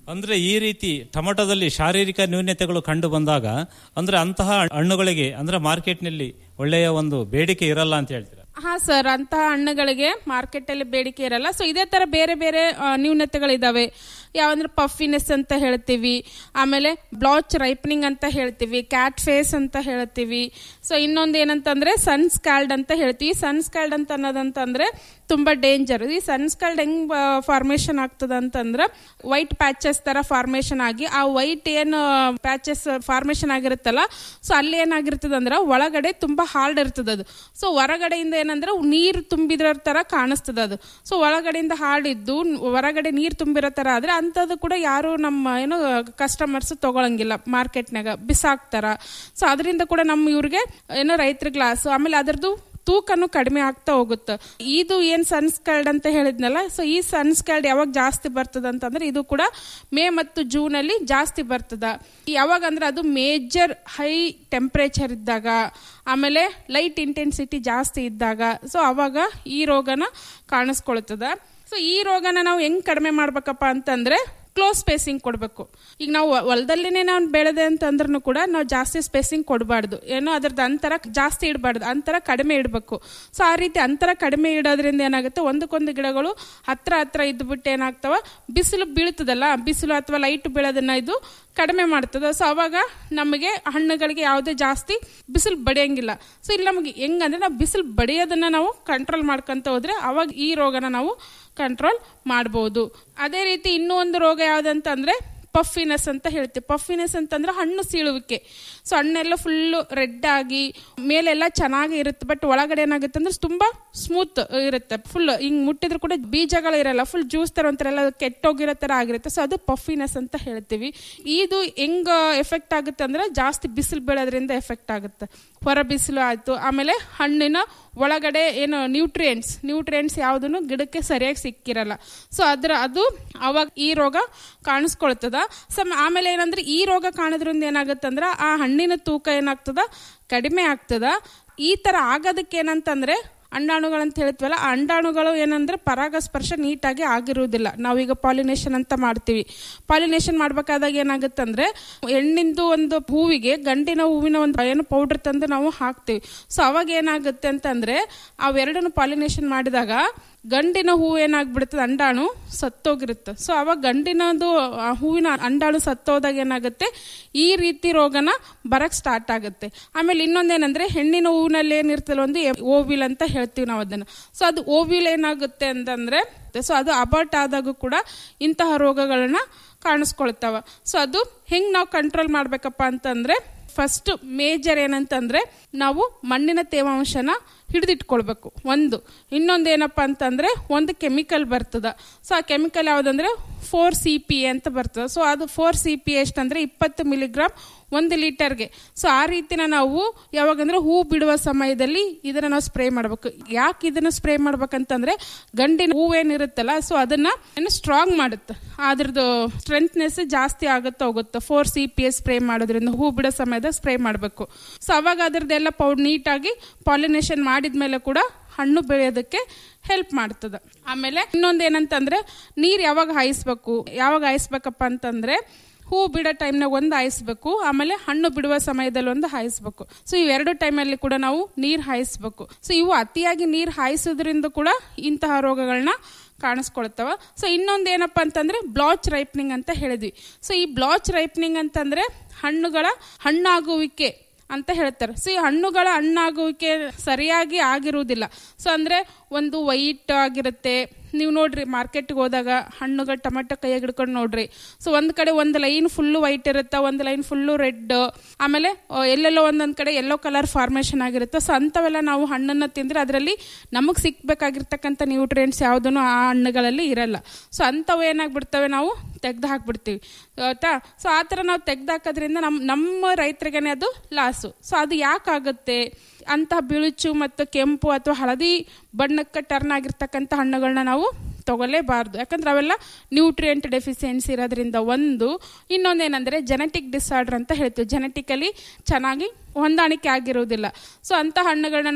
ಅಂದ್ರೆ ಈ ರೀತಿ ಟೊಮೆಟೊದಲ್ಲಿ ಶಾರೀರಿಕ ನ್ಯೂನ್ಯತೆಗಳು ಕಂಡು ಬಂದಾಗ ಅಂದ್ರೆ ಅಂತಹ ಹಣ್ಣುಗಳಿಗೆ ಅಂದ್ರೆ ಮಾರ್ಕೆಟ್ನಲ್ಲಿ ಒಳ್ಳೆಯ ಒಂದು ಬೇಡಿಕೆ ಇರಲ್ಲ ಅಂತ ಹೇಳ್ತೀರಾ ಹಾ ಸರ್ ಅಂತಹ ಹಣ್ಣುಗಳಿಗೆ ಮಾರ್ಕೆಟ್ ಅಲ್ಲಿ ಬೇಡಿಕೆ ಇರಲ್ಲ ಸೊ ಇದೇ ತರ ಬೇರೆ ಬೇರೆ ಆ, ನ್ಯೂನತೆಗಳಿದಾವೆ ಯಾವಂದ್ರೆ ಪಫಿನೆಸ್ ಅಂತ ಹೇಳ್ತೀವಿ ಆಮೇಲೆ ಬ್ಲಾಚ್ ರೈಪನಿಂಗ್ ಅಂತ ಹೇಳ್ತೀವಿ ಕ್ಯಾಟ್ ಫೇಸ್ ಅಂತ ಹೇಳ್ತೀವಿ ಸೊ ಇನ್ನೊಂದು ಏನಂತಂದ್ರೆ ಸನ್ ಸ್ಕ್ಯಾಲ್ಡ್ ಅಂತ ಹೇಳ್ತೀವಿ ಸನ್ ಸ್ಕ್ಯಾಲ್ಡ್ ಅಂತ ಅನ್ನೋದಂತಂದ್ರೆ ತುಂಬಾ ಡೇಂಜರ್ ಈ ಸನ್ ಸ್ಕ್ಯಾಲ್ಡ್ ಹೆಂಗ್ ಫಾರ್ಮೇಶನ್ ಆಗ್ತದ ಅಂತಂದ್ರೆ ವೈಟ್ ಪ್ಯಾಚಸ್ ತರ ಫಾರ್ಮೇಶನ್ ಆಗಿ ಆ ವೈಟ್ ಏನು ಪ್ಯಾಚಸ್ ಫಾರ್ಮೇಶನ್ ಆಗಿರುತ್ತಲ್ಲ ಸೊ ಅಲ್ಲಿ ಏನಾಗಿರ್ತದ ಅಂದ್ರೆ ಒಳಗಡೆ ತುಂಬಾ ಹಾರ್ಡ್ ಇರ್ತದ ಅದು ಸೊ ಹೊರಗಡೆಯಿಂದ ಏನಂದ್ರೆ ನೀರು ತುಂಬಿದ್ರ ತರ ಕಾಣಿಸ್ತದ ಅದು ಸೊ ಒಳಗಡೆಯಿಂದ ಹಾರ್ಡ್ ಇದ್ದು ಹೊರಗಡೆ ನೀರು ತುಂಬಿರೋ ತರ ಆದ್ರೆ ಅಂತದ್ದು ಕೂಡ ಯಾರು ನಮ್ಮ ಏನು ಕಸ್ಟಮರ್ಸ್ ತಗೊಳಂಗಿಲ್ಲ ಮಾರ್ಕೆಟ್ನಾಗ ಬಿಸಾಕ್ತಾರ ಸೊ ಅದರಿಂದ ಕೂಡ ನಮ್ಮ ಇವ್ರಿಗೆ ಏನೋ ರೈತರಿಗೆ ಲಾಸ್ ಆಮೇಲೆ ಅದರದ್ದು ತೂಕನು ಕಡಿಮೆ ಆಗ್ತಾ ಹೋಗುತ್ತೆ ಇದು ಏನ್ ಸನ್ಸ್ಕಲ್ಡ್ ಅಂತ ಹೇಳಿದ್ನಲ್ಲ ಸೊ ಈ ಸನ್ಸ್ಕಲ್ಡ್ ಯಾವಾಗ ಜಾಸ್ತಿ ಬರ್ತದ ಅಂತಂದ್ರೆ ಇದು ಕೂಡ ಮೇ ಮತ್ತು ಜೂನ್ ಅಲ್ಲಿ ಜಾಸ್ತಿ ಬರ್ತದ ಯಾವಾಗ ಅಂದ್ರೆ ಅದು ಮೇಜರ್ ಹೈ ಟೆಂಪರೇಚರ್ ಇದ್ದಾಗ ಆಮೇಲೆ ಲೈಟ್ ಇಂಟೆನ್ಸಿಟಿ ಜಾಸ್ತಿ ಇದ್ದಾಗ ಸೊ ಅವಾಗ ಈ ರೋಗನ ಕಾಣಿಸ್ಕೊಳ್ತದ ಸೊ ಈ ರೋಗನ ನಾವು ಹೆಂಗ್ ಕಡಿಮೆ ಮಾಡ್ಬೇಕಪ್ಪ ಅಂತಂದ್ರೆ ಕ್ಲೋಸ್ ಸ್ಪೇಸಿಂಗ್ ಕೊಡಬೇಕು ಈಗ ನಾವು ಹೊಲದಲ್ಲಿನೇ ನಾವು ಬೆಳೆದೆ ಅಂತಂದ್ರೂ ಕೂಡ ನಾವು ಜಾಸ್ತಿ ಸ್ಪೇಸಿಂಗ್ ಕೊಡಬಾರ್ದು ಏನೋ ಅದ್ರದ್ದು ಅಂತರ ಜಾಸ್ತಿ ಇಡಬಾರ್ದು ಅಂತರ ಕಡಿಮೆ ಇಡಬೇಕು ಸೊ ಆ ರೀತಿ ಅಂತರ ಕಡಿಮೆ ಇಡೋದ್ರಿಂದ ಏನಾಗುತ್ತೆ ಒಂದಕ್ಕೊಂದು ಗಿಡಗಳು ಹತ್ರ ಹತ್ರ ಇದ್ಬಿಟ್ಟು ಏನಾಗ್ತಾವ ಬಿಸಿಲು ಬೀಳ್ತದಲ್ಲ ಬಿಸಿಲು ಅಥವಾ ಲೈಟ್ ಬೀಳೋದನ್ನ ಇದು ಕಡಿಮೆ ಮಾಡ್ತದ ಸೊ ಅವಾಗ ನಮಗೆ ಹಣ್ಣುಗಳಿಗೆ ಯಾವುದೇ ಜಾಸ್ತಿ ಬಿಸಿಲು ಬಡಿಯಂಗಿಲ್ಲ ಸೊ ಇಲ್ಲಿ ನಮಗೆ ಹೆಂಗಂದ್ರೆ ನಾವು ಬಿಸಿಲು ಬಡಿಯೋದನ್ನ ನಾವು ಕಂಟ್ರೋಲ್ ಮಾಡ್ಕೊಂತ ಹೋದ್ರೆ ಅವಾಗ ಈ ರೋಗನ ನಾವು ಕಂಟ್ರೋಲ್ ಮಾಡ್ಬೋದು ಅದೇ ರೀತಿ ಇನ್ನೂ ಒಂದು ರೋಗ ಯಾವ್ದಂತಂದ್ರೆ ಪಫಿನೆಸ್ ಅಂತ ಹೇಳ್ತೀವಿ ಪಫಿನೆಸ್ ಅಂತಂದ್ರೆ ಹಣ್ಣು ಸೀಳುವಿಕೆ ಸೊ ಹಣ್ಣೆಲ್ಲ ಫುಲ್ಲು ರೆಡ್ ಆಗಿ ಮೇಲೆಲ್ಲ ಚೆನ್ನಾಗಿ ಇರುತ್ತೆ ಬಟ್ ಒಳಗಡೆ ಏನಾಗುತ್ತೆ ಅಂದ್ರೆ ತುಂಬಾ ಸ್ಮೂತ್ ಇರುತ್ತೆ ಫುಲ್ ಹಿಂಗ್ ಮುಟ್ಟಿದ್ರು ಕೂಡ ಬೀಜಗಳು ಇರಲ್ಲ ಫುಲ್ ಜ್ಯೂಸ್ ತರ ಒಂಥರ ಎಲ್ಲ ಕೆಟ್ಟೋಗಿರೋ ತರ ಆಗಿರುತ್ತೆ ಸೊ ಅದು ಪಫಿನೆಸ್ ಅಂತ ಹೇಳ್ತೀವಿ ಇದು ಹೆಂಗ್ ಎಫೆಕ್ಟ್ ಆಗುತ್ತೆ ಅಂದ್ರೆ ಜಾಸ್ತಿ ಬಿಸಿಲು ಬೀಳೋದ್ರಿಂದ ಎಫೆಕ್ಟ್ ಆಗುತ್ತೆ ಹೊರ ಬಿಸಿಲು ಆಯ್ತು ಆಮೇಲೆ ಹಣ್ಣಿನ ಒಳಗಡೆ ಏನು ನ್ಯೂಟ್ರಿಯೆಂಟ್ಸ್ ನ್ಯೂಟ್ರಿಯೆಂಟ್ಸ್ ಯಾವುದನ್ನು ಗಿಡಕ್ಕೆ ಸರಿಯಾಗಿ ಸಿಕ್ಕಿರಲ್ಲ ಸೊ ಅದ್ರ ಅದು ಅವಾಗ ಈ ರೋಗ ಕಾಣಿಸ್ಕೊಳ್ತದ ಸೊ ಆಮೇಲೆ ಏನಂದ್ರೆ ಈ ರೋಗ ಕಾಣೋದ್ರಿಂದ ಏನಾಗುತ್ತಂದ್ರ ಆ ಹಣ್ಣಿನ ತೂಕ ಏನಾಗ್ತದ ಕಡಿಮೆ ಆಗ್ತದ ಈ ತರ ಆಗೋದಕ್ಕೆ ಏನಂತಂದ್ರೆ ಅಂಡಾಣುಗಳಂತ ಹೇಳ್ತೀವಲ್ಲ ಆ ಅಂಡಾಣುಗಳು ಏನಂದ್ರೆ ಪರಾಗಸ್ಪರ್ಶ ನೀಟಾಗಿ ಆಗಿರುವುದಿಲ್ಲ ನಾವೀಗ ಪಾಲಿನೇಷನ್ ಅಂತ ಮಾಡ್ತೀವಿ ಪಾಲಿನೇಷನ್ ಮಾಡ್ಬೇಕಾದಾಗ ಏನಾಗುತ್ತಂದ್ರೆ ಹೆಣ್ಣಿಂದು ಒಂದು ಹೂವಿಗೆ ಗಂಡಿನ ಹೂವಿನ ಒಂದು ಏನು ಪೌಡರ್ ತಂದು ನಾವು ಹಾಕ್ತೀವಿ ಸೊ ಅವಾಗ ಏನಾಗುತ್ತೆ ಅಂತಂದ್ರೆ ಅವೆರಡನ್ನು ಪಾಲಿನೇಷನ್ ಮಾಡಿದಾಗ ಗಂಡಿನ ಹೂವು ಏನಾಗ್ಬಿಡ್ತದೆ ಅಂಡಾಣು ಸತ್ತೋಗಿರುತ್ತೆ ಸೊ ಅವಾಗ ಗಂಡಿನದು ಆ ಹೂವಿನ ಅಂಡಾಣು ಸತ್ತೋದಾಗ ಏನಾಗುತ್ತೆ ಈ ರೀತಿ ರೋಗನ ಬರಕ್ ಸ್ಟಾರ್ಟ್ ಆಗುತ್ತೆ ಆಮೇಲೆ ಇನ್ನೊಂದೇನಂದ್ರೆ ಹೆಣ್ಣಿನ ಹೂವಿನಲ್ಲಿ ಏನಿರ್ತಲ್ಲ ಒಂದು ಓವಿಲ್ ಅಂತ ಹೇಳ್ತೀವಿ ನಾವು ಅದನ್ನ ಸೊ ಅದು ಓವಿಲ್ ಏನಾಗುತ್ತೆ ಅಂತಂದ್ರೆ ಸೊ ಅದು ಅಬರ್ಟ್ ಆದಾಗೂ ಕೂಡ ಇಂತಹ ರೋಗಗಳನ್ನ ಕಾಣಿಸ್ಕೊಳ್ತಾವ ಸೊ ಅದು ಹೆಂಗ್ ನಾವು ಕಂಟ್ರೋಲ್ ಮಾಡ್ಬೇಕಪ್ಪ ಅಂತಂದ್ರೆ ಫಸ್ಟ್ ಮೇಜರ್ ಏನಂತಂದ್ರೆ ನಾವು ಮಣ್ಣಿನ ತೇವಾಂಶನ ಹಿಡಿದಿಟ್ಕೊಳ್ಬೇಕು ಒಂದು ಇನ್ನೊಂದು ಏನಪ್ಪ ಅಂತಂದ್ರೆ ಒಂದು ಕೆಮಿಕಲ್ ಬರ್ತದ ಸೊ ಆ ಕೆಮಿಕಲ್ ಯಾವ್ದಂದ್ರೆ ಫೋರ್ ಸಿ ಪಿ ಅಂತ ಬರ್ತದೆ ಸೊ ಅದು ಫೋರ್ ಸಿ ಪಿ ಎಷ್ಟಂದ್ರೆ ಇಪ್ಪತ್ತು ಮಿಲಿಗ್ರಾಮ್ ಒಂದು ಲೀಟರ್ಗೆ ಸೊ ಆ ರೀತಿನ ನಾವು ಯಾವಾಗಂದ್ರೆ ಹೂ ಬಿಡುವ ಸಮಯದಲ್ಲಿ ಇದನ್ನ ನಾವು ಸ್ಪ್ರೇ ಮಾಡ್ಬೇಕು ಯಾಕೆ ಇದನ್ನ ಸ್ಪ್ರೇ ಮಾಡ್ಬೇಕಂತಂದ್ರೆ ಗಂಡಿನ ಹೂವೇನಿರುತ್ತಲ್ಲ ಸೊ ಅದನ್ನ ಏನು ಸ್ಟ್ರಾಂಗ್ ಮಾಡುತ್ತೆ ಅದ್ರದ್ದು ಸ್ಟ್ರೆಂತ್ನೆಸ್ ಜಾಸ್ತಿ ಆಗುತ್ತಾ ಹೋಗುತ್ತೆ four C P S spray ಮಾಡೋದ್ರಿಂದ ಹೂ ಬಿಡೋ ಸಮಯದಾಗ ಸ್ಪ್ರೇ ಮಾಡಬೇಕು ಸೊ ಅವಾಗ ಅದ್ರದ್ದೆಲ್ಲ ಪೌಡ್ ನೀಟಾಗಿ ಪಾಲಿನೇಷನ್ ಮಾಡಿದ್ಮೇಲೆ ಕೂಡ ಹಣ್ಣು ಬೆಳೆಯೋದಕ್ಕೆ ಹೆಲ್ಪ್ ಮಾಡ್ತದೆ ಆಮೇಲೆ ಇನ್ನೊಂದು ಏನಂತಂದ್ರೆ ನೀರು ಯಾವಾಗ ಹಾಯಿಸ್ಬೇಕು ಯಾವಾಗ ಹಾಯಿಸ್ಬೇಕಪ್ಪ ಅಂತಂದ್ರೆ ಹೂ ಬಿಡೋ ಟೈಮ್ನಾಗ ಒಂದು ಹಾಯಿಸ್ಬೇಕು ಆಮೇಲೆ ಹಣ್ಣು ಬಿಡುವ ಸಮಯದಲ್ಲಿ ಒಂದು ಹಾಯಿಸ್ಬೇಕು ಸೊ ಇವೆರಡು ಟೈಮಲ್ಲಿ ಕೂಡ ನಾವು ನೀರು ಹಾಯಿಸ್ಬೇಕು ಸೊ ಇವು ಅತಿಯಾಗಿ ನೀರು ಹಾಯಿಸೋದ್ರಿಂದ ಕೂಡ ಇಂತಹ ರೋಗಗಳನ್ನ ಕಾಣಿಸ್ಕೊಳ್ತಾವ ಸೊ ಇನ್ನೊಂದು ಏನಪ್ಪ ಅಂತಂದ್ರೆ ಬ್ಲಾಚ್ ರೈಪ್ನಿಂಗ್ ಅಂತ ಹೇಳಿದ್ವಿ ಸೊ ಈ ಬ್ಲಾಚ್ ರೈಪ್ನಿಂಗ್ ಅಂತಂದ್ರೆ ಹಣ್ಣುಗಳ ಹಣ್ಣಾಗುವಿಕೆ ಅಂತ ಹೇಳ್ತಾರೆ ಸೊ ಈ ಹಣ್ಣುಗಳ ಹಣ್ಣಾಗುವಿಕೆ ಸರಿಯಾಗಿ ಆಗಿರುವುದಿಲ್ಲ ಸೊ ಅಂದ್ರೆ ಒಂದು ವೈಟ್ ಆಗಿರುತ್ತೆ ನೀವು ನೋಡ್ರಿ ಮಾರ್ಕೆಟ್ಗೆ ಹೋದಾಗ ಹಣ್ಣುಗಳು ಟೊಮೆಟೊ ಕೈಯಾಗ ಹಿಡ್ಕೊಂಡು ನೋಡ್ರಿ ಸೊ ಒಂದ್ ಕಡೆ ಒಂದು ಲೈನ್ ಫುಲ್ಲು ವೈಟ್ ಇರುತ್ತೆ ಒಂದು ಲೈನ್ ಫುಲ್ಲು ರೆಡ್ ಆಮೇಲೆ ಆ, ಎಲ್ಲೆಲ್ಲೋ ಒಂದೊಂದ್ ಕಡೆ ಎಲ್ಲೋ ಕಲರ್ ಫಾರ್ಮೇಶನ್ ಆಗಿರುತ್ತೆ ಸೊ ಅಂಥವೆಲ್ಲ ನಾವು ಹಣ್ಣನ್ನು ತಿಂದ್ರೆ ಅದರಲ್ಲಿ ನಮಗೆ ಸಿಕ್ಬೇಕಾಗಿರ್ತಕ್ಕಂಥ ನ್ಯೂಟ್ರಿಯೆಂಟ್ಸ್ ಯಾವುದೂ ಆ ಹಣ್ಣುಗಳಲ್ಲಿ ಇರಲ್ಲ ಸೊ ಅಂಥವು ಏನಾಗ್ಬಿಡ್ತವೆ ನಾವು ತೆಗ್ದು ಹಾಕ್ಬಿಡ್ತೀವಿ ಆಯ್ತಾ ಸೊ ಆ ಥರ ನಾವು ತೆಗ್ದು ಹಾಕೋದ್ರಿಂದ ನಮ್ಮ ನಮ್ಮ ರೈತರಿಗೇನೆ ಅದು ಲಾಸು ಸೊ ಅದು ಯಾಕಾಗುತ್ತೆ ಅಂತಹ ಬಿಳುಚು ಮತ್ತು ಕೆಂಪು ಅಥವಾ ಹಳದಿ ಬಣ್ಣಕ್ಕೆ ಟರ್ನ್ ಆಗಿರ್ತಕ್ಕಂಥ ಹಣ್ಣುಗಳನ್ನ ನಾವು ತಗೊಳ್ಳೇಬಾರ್ದು ಯಾಕಂದ್ರೆ ಅವೆಲ್ಲ ನ್ಯೂಟ್ರಿಯೆಂಟ್ ಡೆಫಿಸಿಯನ್ಸಿ ಇರೋದ್ರಿಂದ ಒಂದು ಇನ್ನೊಂದೇನೆಂದರೆ ಜೆನೆಟಿಕ್ ಡಿಸಾರ್ಡರ್ ಅಂತ ಹೇಳ್ತೀವಿ ಜೆನೆಟಿಕಲಿ ಚೆನ್ನಾಗಿ ಹೊಂದಾಣಿಕೆ ಆಗಿರುವುದಿಲ್ಲ ಸೊ ಅಂಥ ಹಣ್ಣುಗಳನ್ನ ನಾವು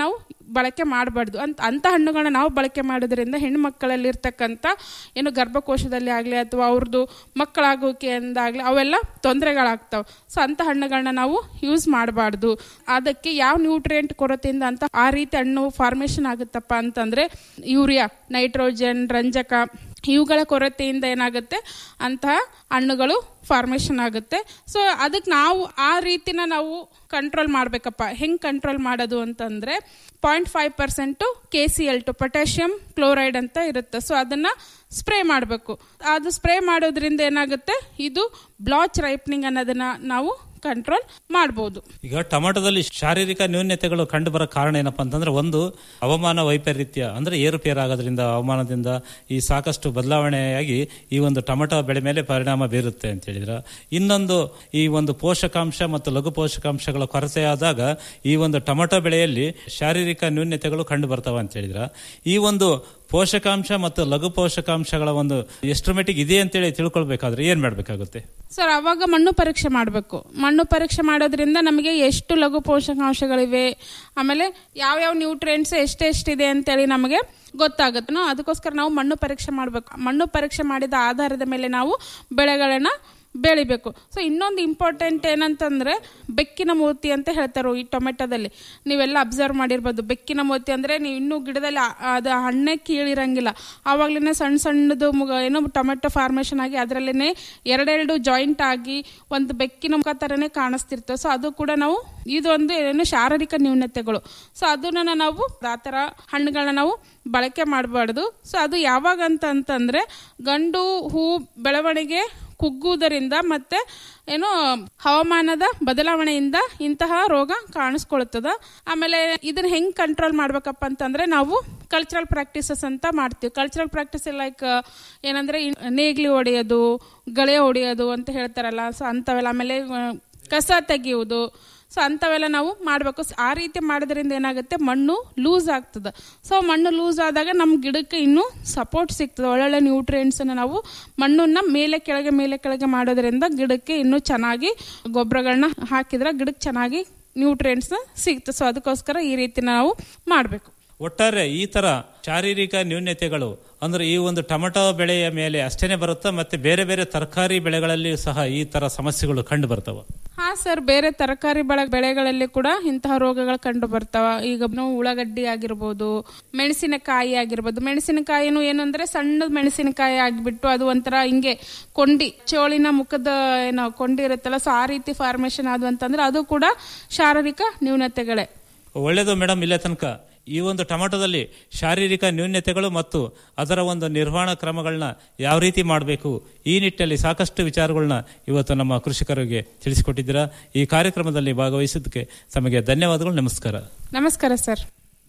ಬಳಕೆ ಮಾಡಬಾರ್ದು ಅಂತ ಅಂಥ ಹಣ್ಣುಗಳನ್ನ ನಾವು ಬಳಕೆ ಮಾಡೋದ್ರಿಂದ ಹೆಣ್ಣು ಮಕ್ಕಳಲ್ಲಿ ಇರ್ತಕ್ಕಂಥ ಏನು ಗರ್ಭಕೋಶದಲ್ಲಿ ಆಗಲಿ ಅಥವಾ ಅವ್ರದ್ದು ಮಕ್ಕಳಾಗೋಕೆಯಿಂದಾಗಲಿ ಅವೆಲ್ಲ ತೊಂದರೆಗಳಾಗ್ತಾವೆ ಸೊ ಅಂಥ ಹಣ್ಣುಗಳನ್ನ ನಾವು ಯೂಸ್ ಮಾಡಬಾರ್ದು ಅದಕ್ಕೆ ಯಾವ ನ್ಯೂಟ್ರಿಯೆಂಟ್ ಕೊರತೆಯಿಂದ ಅಂತ ಆ ರೀತಿ ಹಣ್ಣು ಫಾರ್ಮೇಷನ್ ಆಗುತ್ತಪ್ಪ ಅಂತಂದರೆ ಯೂರಿಯಾ ನೈಟ್ರೋಜನ್ ರಂಜಕ ಇವುಗಳ ಕೊರತೆಯಿಂದ ಏನಾಗುತ್ತೆ ಅಂತಹ ಹಣ್ಣುಗಳು ಫಾರ್ಮೇಷನ್ ಆಗುತ್ತೆ ಸೊ ಅದಕ್ಕೆ ನಾವು ಆ ರೀತಿನ ನಾವು ಕಂಟ್ರೋಲ್ ಮಾಡಬೇಕಪ್ಪ ಹೆಂಗೆ ಕಂಟ್ರೋಲ್ ಮಾಡೋದು ಅಂತಂದರೆ point five percent K C L two potassium chloride ಅಂತ ಇರುತ್ತೆ ಸೊ ಅದನ್ನು ಸ್ಪ್ರೇ ಮಾಡಬೇಕು ಅದು ಸ್ಪ್ರೇ ಮಾಡೋದ್ರಿಂದ ಏನಾಗುತ್ತೆ ಇದು ಬ್ಲಾಚ್ ರೈಪ್ನಿಂಗ್ ಅನ್ನೋದನ್ನ ನಾವು ಕಂಟ್ರೋಲ್ ಮಾಡ್ಬೋದು ಈಗ ಟೊಮೆಟೊದಲ್ಲಿ ಶಾರೀರಿಕ ನ್ಯೂನ್ಯತೆಗಳು ಕಂಡು ಬರೋ ಕಾರಣ ಏನಪ್ಪಾ ಅಂತಂದ್ರೆ ಒಂದು ಹವಾಮಾನ ವೈಪರೀತ್ಯ ಅಂದ್ರೆ ಏರುಪೇರು ಆಗೋದ್ರಿಂದ ಹವಾಮಾನದಿಂದ ಈ ಸಾಕಷ್ಟು ಬದಲಾವಣೆಯಾಗಿ ಈ ಒಂದು ಟೊಮೆಟೊ ಬೆಳೆ ಮೇಲೆ ಪರಿಣಾಮ ಬೀರುತ್ತೆ ಅಂತ ಹೇಳಿದ್ರ ಇನ್ನೊಂದು ಈ ಒಂದು ಪೋಷಕಾಂಶ ಮತ್ತು ಲಘು ಪೋಷಕಾಂಶಗಳ ಕೊರತೆಯಾದಾಗ ಈ ಒಂದು ಟೊಮೆಟೊ ಬೆಳೆಯಲ್ಲಿ ಶಾರೀರಿಕ ನ್ಯೂನ್ಯತೆಗಳು ಕಂಡು ಬರ್ತಾವ ಅಂತ ಹೇಳಿದ್ರ ಈ ಒಂದು ಪೋಷಕಾಂಶ ಮತ್ತು ಲಘು ಪೋಷಕಾಂಶಗಳ ಒಂದು ಎಷ್ಟರ ಮಟ್ಟಿಗೆ ಇದೆ ಅಂತೇಳಿ ತಿಳ್ಕೊಳ್ಬೇಕಾದ್ರೆ ಏನ್ ಮಾಡ್ಬೇಕಾಗುತ್ತೆ ಸರ್ ಅವಾಗ ಮಣ್ಣು ಪರೀಕ್ಷೆ ಮಾಡಬೇಕು ಮಣ್ಣು ಪರೀಕ್ಷೆ ಮಾಡೋದ್ರಿಂದ ನಮಗೆ ಎಷ್ಟು ಲಘು ಪೋಷಕಾಂಶಗಳಿವೆ ಆಮೇಲೆ ಯಾವ್ಯಾವ ನ್ಯೂಟ್ರಿಯೆಂಟ್ಸ್ ಎಷ್ಟೆಷ್ಟಿದೆ ಅಂತೇಳಿ ನಮಗೆ ಗೊತ್ತಾಗುತ್ತೆ ನಾವು ಅದಕ್ಕೋಸ್ಕರ ನಾವು ಮಣ್ಣು ಪರೀಕ್ಷೆ ಮಾಡಬೇಕು ಮಣ್ಣು ಪರೀಕ್ಷೆ ಮಾಡಿದ ಆಧಾರದ ಮೇಲೆ ನಾವು ಬೆಳೆಗಳನ್ನ ಬೆಳಿಬೇಕು ಸೊ ಇನ್ನೊಂದು ಇಂಪಾರ್ಟೆಂಟ್ ಏನಂತಂದ್ರೆ ಬೆಕ್ಕಿನ ಮೋತಿ ಅಂತ ಹೇಳ್ತಾರೆ ಈ ಟೊಮೆಟೊದಲ್ಲಿ ನೀವೆಲ್ಲ ಅಬ್ಸರ್ವ್ ಮಾಡಿರ್ಬೋದು ಬೆಕ್ಕಿನ ಮೋತಿ ಅಂದ್ರೆ ನೀವು ಇನ್ನೂ ಗಿಡದಲ್ಲಿ ಆ- ಅದು ಹಣ್ಣೆ ಕೀಳಿರಂಗಿಲ್ಲ ಆವಾಗ್ಲೇ ಸಣ್ಣ ಸಣ್ಣದು ಮುಗ ಏನೋ ಟೊಮೆಟೊ ಫಾರ್ಮೇಷನ್ ಆಗಿ ಅದರಲ್ಲೇ ಎರಡೆರಡು ಜಾಯಿಂಟ್ ಆಗಿ ಒಂದು ಬೆಕ್ಕಿನ ಮುಖ ಥರನೇ ಕಾಣಿಸ್ತಿರ್ತವೆ ಸೊ ಅದು ಕೂಡ ನಾವು ಇದೊಂದು ಏನು ಶಾರೀರಿಕ ನ್ಯೂನತೆಗಳು ಸೊ ಅದನ್ನ ನಾವು ಆ ಥರ ಹಣ್ಣುಗಳನ್ನ ನಾವು ಬಳಕೆ ಮಾಡಬಾರ್ದು ಸೊ ಅದು ಯಾವಾಗ ಅಂತ ಅಂತಂದ್ರೆ ಗಂಡು ಹೂ ಬೆಳವಣಿಗೆ ಕುಗ್ಗುವುದರಿಂದ ಮತ್ತೆ ಏನು ಹವಾಮಾನದ ಬದಲಾವಣೆಯಿಂದ ಇಂತಹ ರೋಗ ಕಾಣಿಸ್ಕೊಳ್ತದ ಆಮೇಲೆ ಇದನ್ನ ಹೆಂಗ್ ಕಂಟ್ರೋಲ್ ಮಾಡ್ಬೇಕಪ್ಪ ಅಂತಂದ್ರೆ ನಾವು ಕಲ್ಚರಲ್ ಪ್ರಾಕ್ಟೀಸಸ್ ಅಂತ ಮಾಡ್ತೀವಿ ಕಲ್ಚರಲ್ ಪ್ರಾಕ್ಟೀಸ್ ಲೈಕ್ ಏನಂದ್ರೆ ಈ ನೇಗ್ಲಿ ಹೊಡೆಯೋದು ಗಳೆ ಹೊಡೆಯೋದು ಅಂತ ಹೇಳ್ತಾರಲ್ಲ ಸೊ ಅಂತವೆಲ್ಲ ಆಮೇಲೆ ಆ, ಕಸ ತೆಗೆಯುವುದು ಸೊ ಅಂಥವೆಲ್ಲ ನಾವು ಮಾಡಬೇಕು ಆ ರೀತಿ ಮಾಡೋದ್ರಿಂದ ಏನಾಗುತ್ತೆ ಮಣ್ಣು ಲೂಸ್ ಆಗ್ತದೆ ಸೊ ಮಣ್ಣು ಲೂಸ್ ಆದಾಗ ನಮ್ಮ ಗಿಡಕ್ಕೆ ಇನ್ನೂ ಸಪೋರ್ಟ್ ಸಿಗ್ತದೆ ಒಳ್ಳೊಳ್ಳೆ ನ್ಯೂಟ್ರಿಯೆಂಟ್ಸನ್ನು ನಾವು ಮಣ್ಣನ್ನ ಮೇಲೆ ಕೆಳಗೆ ಮೇಲೆ ಕೆಳಗೆ ಮಾಡೋದ್ರಿಂದ ಗಿಡಕ್ಕೆ ಇನ್ನೂ ಚೆನ್ನಾಗಿ ಗೊಬ್ಬರಗಳನ್ನ ಹಾಕಿದ್ರೆ ಗಿಡಕ್ಕೆ ಚೆನ್ನಾಗಿ ನ್ಯೂಟ್ರಿಯೆಂಟ್ಸ್ ಸಿಗ್ತದೆ ಸೊ ಅದಕ್ಕೋಸ್ಕರ ಈ ರೀತಿ ನಾವು ಮಾಡಬೇಕು ಒಟ್ಟಾರೆ ಈ ತರ ಶಾರೀರಿಕ ನ್ಯೂನ್ಯತೆಗಳು ಅಂದ್ರೆ ಈ ಒಂದು ಟೊಮೆಟೊ ಬೆಳೆಯ ಮೇಲೆ ಅಷ್ಟೇನೆ ಬರುತ್ತಾ ಮತ್ತೆ ಬೇರೆ ಬೇರೆ ತರಕಾರಿ ಬೆಳೆಗಳಲ್ಲಿ ಸಹ ಈ ತರ ಸಮಸ್ಯೆಗಳು ಕಂಡು ಬರ್ತಾವ ಹಾ ಸರ್ ಬೇರೆ ತರಕಾರಿ ಬೆಳೆ ಬೆಳೆಗಳಲ್ಲಿ ಕೂಡ ಇಂತಹ ರೋಗಗಳು ಕಂಡು ಬರ್ತಾವ ಈಗ ನಾವು ಉಳ್ಳಾಗಡ್ಡಿ ಆಗಿರ್ಬೋದು ಮೆಣಸಿನಕಾಯಿ ಆಗಿರ್ಬೋದು ಮೆಣಸಿನಕಾಯಿನೂ ಏನಂದ್ರೆ ಸಣ್ಣದ ಮೆಣಸಿನಕಾಯಿ ಆಗಿಬಿಟ್ಟು ಅದು ಒಂಥರ ಹಿಂಗೆ ಕೊಂಡಿ ಚೋಳಿನ ಮುಖದ ಏನೋ ಕೊಂಡಿ ಇರುತ್ತಲ್ಲ ಸೊ ಆ ರೀತಿ ಫಾರ್ಮೇಶನ್ ಆದು ಅಂತಂದ್ರೆ ಅದು ಕೂಡ ಶಾರೀರಿಕ ನ್ಯೂನತೆಗಳೇ ಒಳ್ಳೆಯದು ಮೇಡಮ್ ಇಲ್ಲೇ ತನಕ ಈ ಒಂದು ಟೊಮೆಟೊದಲ್ಲಿ ಶಾರೀರಿಕ ನ್ಯೂನ್ಯತೆಗಳು ಮತ್ತು ಅದರ ಒಂದು ನಿರ್ವಹಣಾ ಕ್ರಮಗಳನ್ನ ಯಾವ ರೀತಿ ಮಾಡಬೇಕು ಈ ನಿಟ್ಟಿನಲ್ಲಿ ಸಾಕಷ್ಟು ವಿಚಾರಗಳನ್ನ ಇವತ್ತು ನಮ್ಮ ಕೃಷಿಕರಿಗೆ ತಿಳಿಸಿಕೊಟ್ಟಿದ್ದೀರಾ ಈ ಕಾರ್ಯಕ್ರಮದಲ್ಲಿ ಭಾಗವಹಿಸಿದ್ದಕ್ಕೆ ತಮಗೆ ಧನ್ಯವಾದಗಳು ನಮಸ್ಕಾರ ನಮಸ್ಕಾರ ಸರ್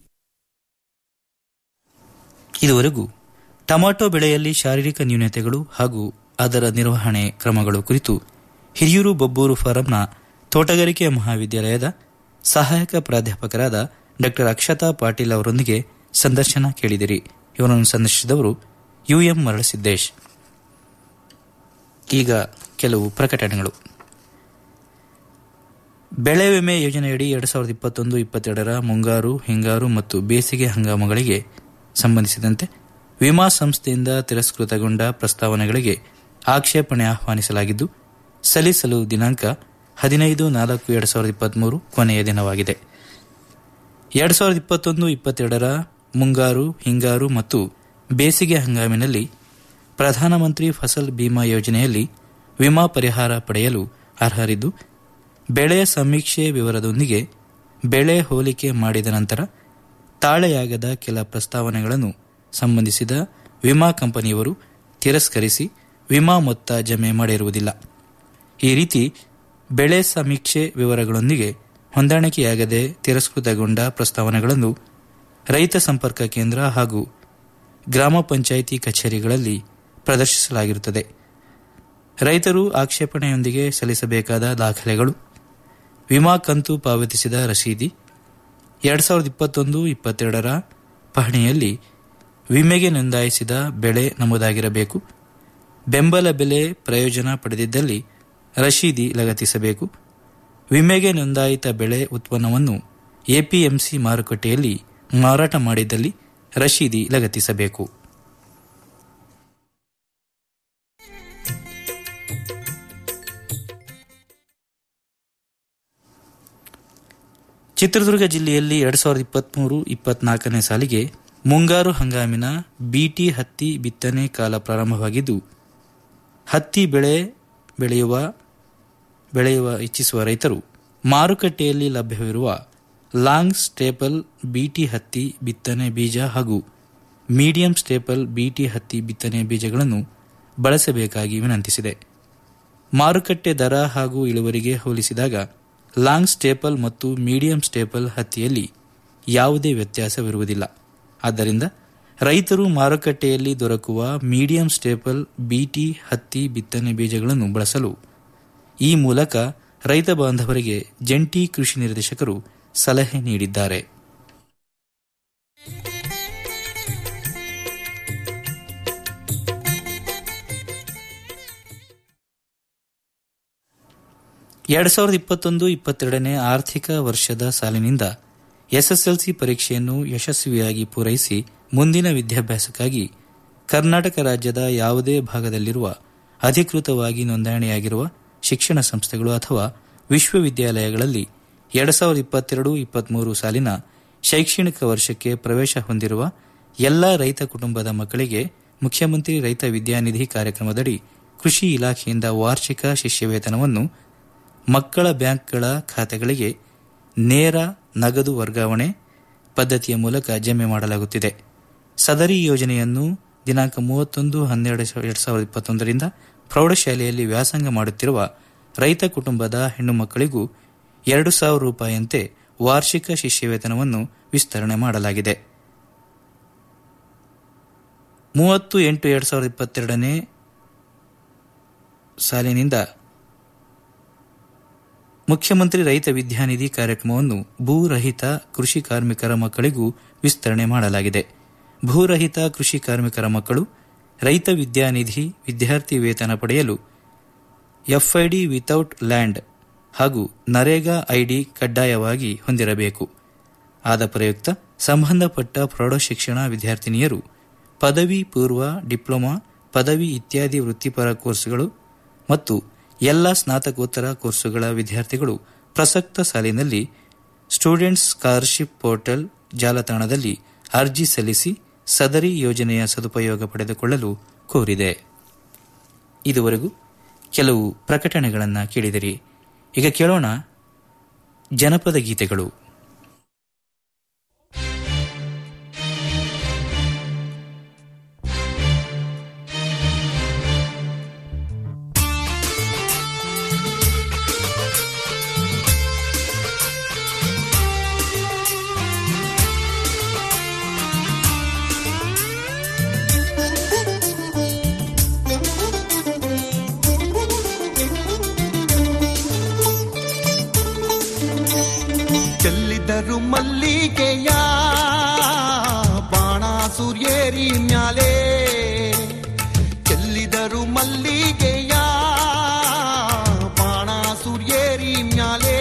ಇದುವರೆಗೂ ಟೊಮಾಟೊ ಬೆಳೆಯಲ್ಲಿ ಶಾರೀರಿಕ ನ್ಯೂನತೆಗಳು ಹಾಗೂ ಅದರ ನಿರ್ವಹಣೆ ಕ್ರಮಗಳು ಕುರಿತು ಹಿರಿಯೂರು ಬೊಬ್ಬೂರು ಫಾರಂನ ತೋಟಗಾರಿಕೆ ಮಹಾವಿದ್ಯಾಲಯದ ಸಹಾಯಕ ಪ್ರಾಧ್ಯಾಪಕರಾದ ಡಾಕ್ಟರ್ ಅಕ್ಷತಾ ಪಾಟೀಲ್ ಅವರೊಂದಿಗೆ ಸಂದರ್ಶನ ಕೇಳಿದಿರಿ ಇವರನ್ನು ಸಂದರ್ಶಿಸಿದವರು ಯುಎಂ ಮರಳಸಿದ್ದೇಶ್ ಈಗ ಕೆಲವು ಪ್ರಕಟಣೆಗಳು ಬೆಳೆ ವಿಮೆ ಯೋಜನೆಯಡಿ ಎರಡ್ ಸಾವಿರದ ಇಪ್ಪತ್ತೊಂದು ಇಪ್ಪತ್ತೆರಡರ ಮುಂಗಾರು ಹಿಂಗಾರು ಮತ್ತು ಬೇಸಿಗೆ ಹಂಗಾಮುಗಳಿಗೆ ಸಂಬಂಧಿಸಿದಂತೆ ವಿಮಾ ಸಂಸ್ಥೆಯಿಂದ ತಿರಸ್ಕೃತಗೊಂಡ ಪ್ರಸ್ತಾವನೆಗಳಿಗೆ ಆಕ್ಷೇಪಣೆ ಆಹ್ವಾನಿಸಲಾಗಿದ್ದು ಸಲ್ಲಿಸಲು ದಿನಾಂಕ ಹದಿನೈದು ನಾಲ್ಕು ಎರಡ್ ಸಾವಿರದ ಇಪ್ಪತ್ಮೂರು ಕೊನೆಯ ದಿನವಾಗಿದೆ ಎರಡ್ ಸಾವಿರದ ಇಪ್ಪತ್ತೊಂದು ಇಪ್ಪತ್ತೆರಡರ ಮುಂಗಾರು ಹಿಂಗಾರು ಮತ್ತು ಬೇಸಿಗೆ ಹಂಗಾಮಿನಲ್ಲಿ ಪ್ರಧಾನಮಂತ್ರಿ ಫಸಲ್ ಬಿಮಾ ಯೋಜನೆಯಲ್ಲಿ ವಿಮಾ ಪರಿಹಾರ ಪಡೆಯಲು ಅರ್ಹರಿದ್ದು ಬೆಳೆಯ ಸಮೀಕ್ಷೆ ವಿವರದೊಂದಿಗೆ ಬೆಳೆ ಹೋಲಿಕೆ ಮಾಡಿದ ನಂತರ ತಾಳೆಯಾಗದ ಕೆಲ ಪ್ರಸ್ತಾವನೆಗಳನ್ನು ಸಂಬಂಧಿಸಿದ ವಿಮಾ ಕಂಪನಿಯವರು ತಿರಸ್ಕರಿಸಿ ವಿಮಾ ಮೊತ್ತ ಜಮೆ ಮಾಡಿರುವುದಿಲ್ಲ ಈ ರೀತಿ ಬೆಳೆ ಸಮೀಕ್ಷೆ ವಿವರಗಳೊಂದಿಗೆ ಹೊಂದಾಣಿಕೆಯಾಗದೆ ತಿರಸ್ಕೃತಗೊಂಡ ಪ್ರಸ್ತಾವನೆಗಳನ್ನು ರೈತ ಸಂಪರ್ಕ ಕೇಂದ್ರ ಹಾಗೂ ಗ್ರಾಮ ಪಂಚಾಯಿತಿ ಕಚೇರಿಗಳಲ್ಲಿ ಪ್ರದರ್ಶಿಸಲಾಗಿರುತ್ತದೆ ರೈತರು ಆಕ್ಷೇಪಣೆಯೊಂದಿಗೆ ಸಲ್ಲಿಸಬೇಕಾದ ದಾಖಲೆಗಳು ವಿಮಾ ಕಂತು ಪಾವತಿಸಿದ ರಸೀದಿ ಎರಡ್ ಸಾವಿರದ ಇಪ್ಪತ್ತೊಂದು ಇಪ್ಪತ್ತೆರಡರ ಪಹಣಿಯಲ್ಲಿ ವಿಮೆಗೆ ನೋಂದಾಯಿಸಿದ ಬೆಳೆ ನಮೂದಾಗಿರಬೇಕು ಬೆಂಬಲ ಬೆಲೆ ಪ್ರಯೋಜನ ಪಡೆದಿದ್ದಲ್ಲಿ ರಶೀದಿ ಲಗತ್ತಿಸಬೇಕು ವಿಮೆಗೆ ನೋಂದಾಯಿತ ಬೆಳೆ ಉತ್ಪನ್ನವನ್ನು ಎಪಿಎಂಸಿ ಮಾರುಕಟ್ಟೆಯಲ್ಲಿ ಮಾರಾಟ ಮಾಡಿದ್ದಲ್ಲಿ ರಶೀದಿ ಲಗತ್ತಿಸಬೇಕು ಚಿತ್ರದುರ್ಗ ಜಿಲ್ಲೆಯಲ್ಲಿ ಎರಡ್ ಸಾವಿರದ ಇಪ್ಪತ್ಮೂರು ಇಪ್ಪತ್ನಾಲ್ಕನೇ ಸಾಲಿಗೆ ಮುಂಗಾರು ಹಂಗಾಮಿನ ಬಿಟಿ ಹತ್ತಿ ಬಿತ್ತನೆ ಕಾಲ ಪ್ರಾರಂಭವಾಗಿದ್ದು ಹತ್ತಿ ಬೆಳೆ ಬೆಳೆಯುವ ಬೆಳೆಯುವ ಇಚ್ಛಿಸುವ ರೈತರು ಮಾರುಕಟ್ಟೆಯಲ್ಲಿ ಲಭ್ಯವಿರುವ ಲಾಂಗ್ ಸ್ಟೇಪಲ್ ಬಿಟಿ ಹತ್ತಿ ಬಿತ್ತನೆ ಬೀಜ ಹಾಗೂ ಮೀಡಿಯಂ ಸ್ಟೇಪಲ್ ಬಿಟಿ ಹತ್ತಿ ಬಿತ್ತನೆ ಬೀಜಗಳನ್ನು ಬಳಸಬೇಕಾಗಿ ವಿನಂತಿಸಿದೆ ಮಾರುಕಟ್ಟೆ ದರ ಹಾಗೂ ಇಳುವರಿಗೆ ಹೋಲಿಸಿದಾಗ ಲಾಂಗ್ ಸ್ಟೇಪಲ್ ಮತ್ತು ಮೀಡಿಯಂ ಸ್ಟೇಪಲ್ ಹತ್ತಿಯಲ್ಲಿ ಯಾವುದೇ ವ್ಯತ್ಯಾಸವಿರುವುದಿಲ್ಲ ಆದ್ದರಿಂದ ರೈತರು ಮಾರುಕಟ್ಟೆಯಲ್ಲಿ ದೊರಕುವ ಮೀಡಿಯಂ ಸ್ಟೇಪಲ್ ಬಿಟಿ ಹತ್ತಿ ಬಿತ್ತನೆ ಬೀಜಗಳನ್ನು ಬಳಸಲು ಈ ಮೂಲಕ ರೈತ ಬಾಂಧವರಿಗೆ ಜಂಟಿ ಕೃಷಿ ನಿರ್ದೇಶಕರು ಸಲಹೆ ನೀಡಿದ್ದಾರೆ ಎರಡ್ ಸಾವಿರದ ಇಪ್ಪತ್ತೊಂದು ಇಪ್ಪತ್ತೆರಡನೇ ಆರ್ಥಿಕ ವರ್ಷದ ಸಾಲಿನಿಂದ ಎಸ್ಎಸ್ಎಲ್ಸಿ ಪರೀಕ್ಷೆಯನ್ನು ಯಶಸ್ವಿಯಾಗಿ ಪೂರೈಸಿ ಮುಂದಿನ ವಿದ್ಯಾಭ್ಯಾಸಕ್ಕಾಗಿ ಕರ್ನಾಟಕ ರಾಜ್ಯದ ಯಾವುದೇ ಭಾಗದಲ್ಲಿರುವ ಅಧಿಕೃತವಾಗಿ ನೋಂದಣಿಯಾಗಿರುವ ಶಿಕ್ಷಣ ಸಂಸ್ಥೆಗಳು ಅಥವಾ ವಿಶ್ವವಿದ್ಯಾಲಯಗಳಲ್ಲಿ ಎರಡ್ ಸಾವಿರದ ಇಪ್ಪತ್ತೆರಡು ಇಪ್ಪತ್ಮೂರು ಸಾಲಿನ ಶೈಕ್ಷಣಿಕ ವರ್ಷಕ್ಕೆ ಪ್ರವೇಶ ಹೊಂದಿರುವ ಎಲ್ಲ ರೈತ ಕುಟುಂಬದ ಮಕ್ಕಳಿಗೆ ಮುಖ್ಯಮಂತ್ರಿ ರೈತ ವಿದ್ಯಾನಿಧಿ ಕಾರ್ಯಕ್ರಮದಡಿ ಕೃಷಿ ಇಲಾಖೆಯಿಂದ ವಾರ್ಷಿಕ ಶಿಷ್ಯವೇತನವನ್ನು ಮಕ್ಕಳ ಬ್ಯಾಂಕ್ಗಳ ಖಾತೆಗಳಿಗೆ ನೇರ ನಗದು ವರ್ಗಾವಣೆ ಪದ್ಧತಿಯ ಮೂಲಕ ಜಮೆ ಮಾಡಲಾಗುತ್ತಿದೆ ಸದರಿ ಯೋಜನೆಯನ್ನು ದಿನಾಂಕ ಮೂವತ್ತೊಂದು ಹನ್ನೆರಡು ಎರಡ್ ಸಾವಿರದ ಇಪ್ಪತ್ತೊಂದರಿಂದ ಪ್ರೌಢಶಾಲೆಯಲ್ಲಿ ವ್ಯಾಸಂಗ ಮಾಡುತ್ತಿರುವ ರೈತ ಕುಟುಂಬದ ಹೆಣ್ಣು ಮಕ್ಕಳಿಗೂ ಎರಡು ಸಾವಿರ ರೂಪಾಯಿಯಂತೆ ವಾರ್ಷಿಕ ಶಿಷ್ಯವೇತನವನ್ನು ವಿಸ್ತರಣೆ ಮಾಡಲಾಗಿದೆ ಮೂವತ್ತು ಎಂಟು ಎರಡ್ ಸಾವಿರದ ಇಪ್ಪತ್ತೆರಡನೇ ಸಾಲಿನಿಂದ ಮುಖ್ಯಮಂತ್ರಿ ರೈತ ವಿದ್ಯಾನಿಧಿ ಕಾರ್ಯಕ್ರಮವನ್ನು ಭೂರಹಿತ ಕೃಷಿ ಕಾರ್ಮಿಕರ ಮಕ್ಕಳಿಗೂ ವಿಸ್ತರಣೆ ಮಾಡಲಾಗಿದೆ ಭೂರಹಿತ ಕೃಷಿ ಕಾರ್ಮಿಕರ ಮಕ್ಕಳು ರೈತ ವಿದ್ಯಾನಿಧಿ ವಿದ್ಯಾರ್ಥಿ ವೇತನ ಪಡೆಯಲು ಎಫ್ಐಡಿ ವಿತೌಟ್ ಲ್ಯಾಂಡ್ ಹಾಗೂ ನರೇಗಾ ಐಡಿ ಕಡ್ಡಾಯವಾಗಿ ಹೊಂದಿರಬೇಕು ಆದ ಪ್ರಯುಕ್ತ ಸಂಬಂಧಪಟ್ಟ ಪ್ರೌಢಶಿಕ್ಷಣ ವಿದ್ಯಾರ್ಥಿನಿಯರು ಪದವಿ ಪೂರ್ವ ಡಿಪ್ಲೊಮಾ ಪದವಿ ಇತ್ಯಾದಿ ವೃತ್ತಿಪರ ಕೋರ್ಸುಗಳು ಮತ್ತು ಎಲ್ಲ ಸ್ನಾತಕೋತ್ತರ ಕೋರ್ಸುಗಳ ವಿದ್ಯಾರ್ಥಿಗಳು ಪ್ರಸಕ್ತ ಸಾಲಿನಲ್ಲಿ ಸ್ಟೂಡೆಂಟ್ಸ್ ಸ್ಕಾಲರ್ಶಿಪ್ ಪೋರ್ಟಲ್ ಜಾಲತಾಣದಲ್ಲಿ ಅರ್ಜಿ ಸಲ್ಲಿಸಿ ಸದರಿ ಯೋಜನೆಯ ಸದುಪಯೋಗ ಪಡೆದುಕೊಳ್ಳಲು ಕೋರಿದೆ ಇದುವರೆಗೂ ಕೆಲವು ಪ್ರಕಟಣೆಗಳನ್ನು ಕೇಳಿದಿರಿ ಈಗ ಕೇಳೋಣ ಜನಪದ ಗೀತೆಗಳು ಚೆಲ್ಲಿದರು ಮಲ್ಲಿಗೆಯ ಬಾಣ ಸೂರ್ಯೇರಿ ಮ್ಯಾಲೆ ಚೆಲ್ಲಿದರು ಮಲ್ಲಿಗೆಯ ಬಾಣ ಸೂರ್ಯೇರಿ ಮ್ಯಾಲೆ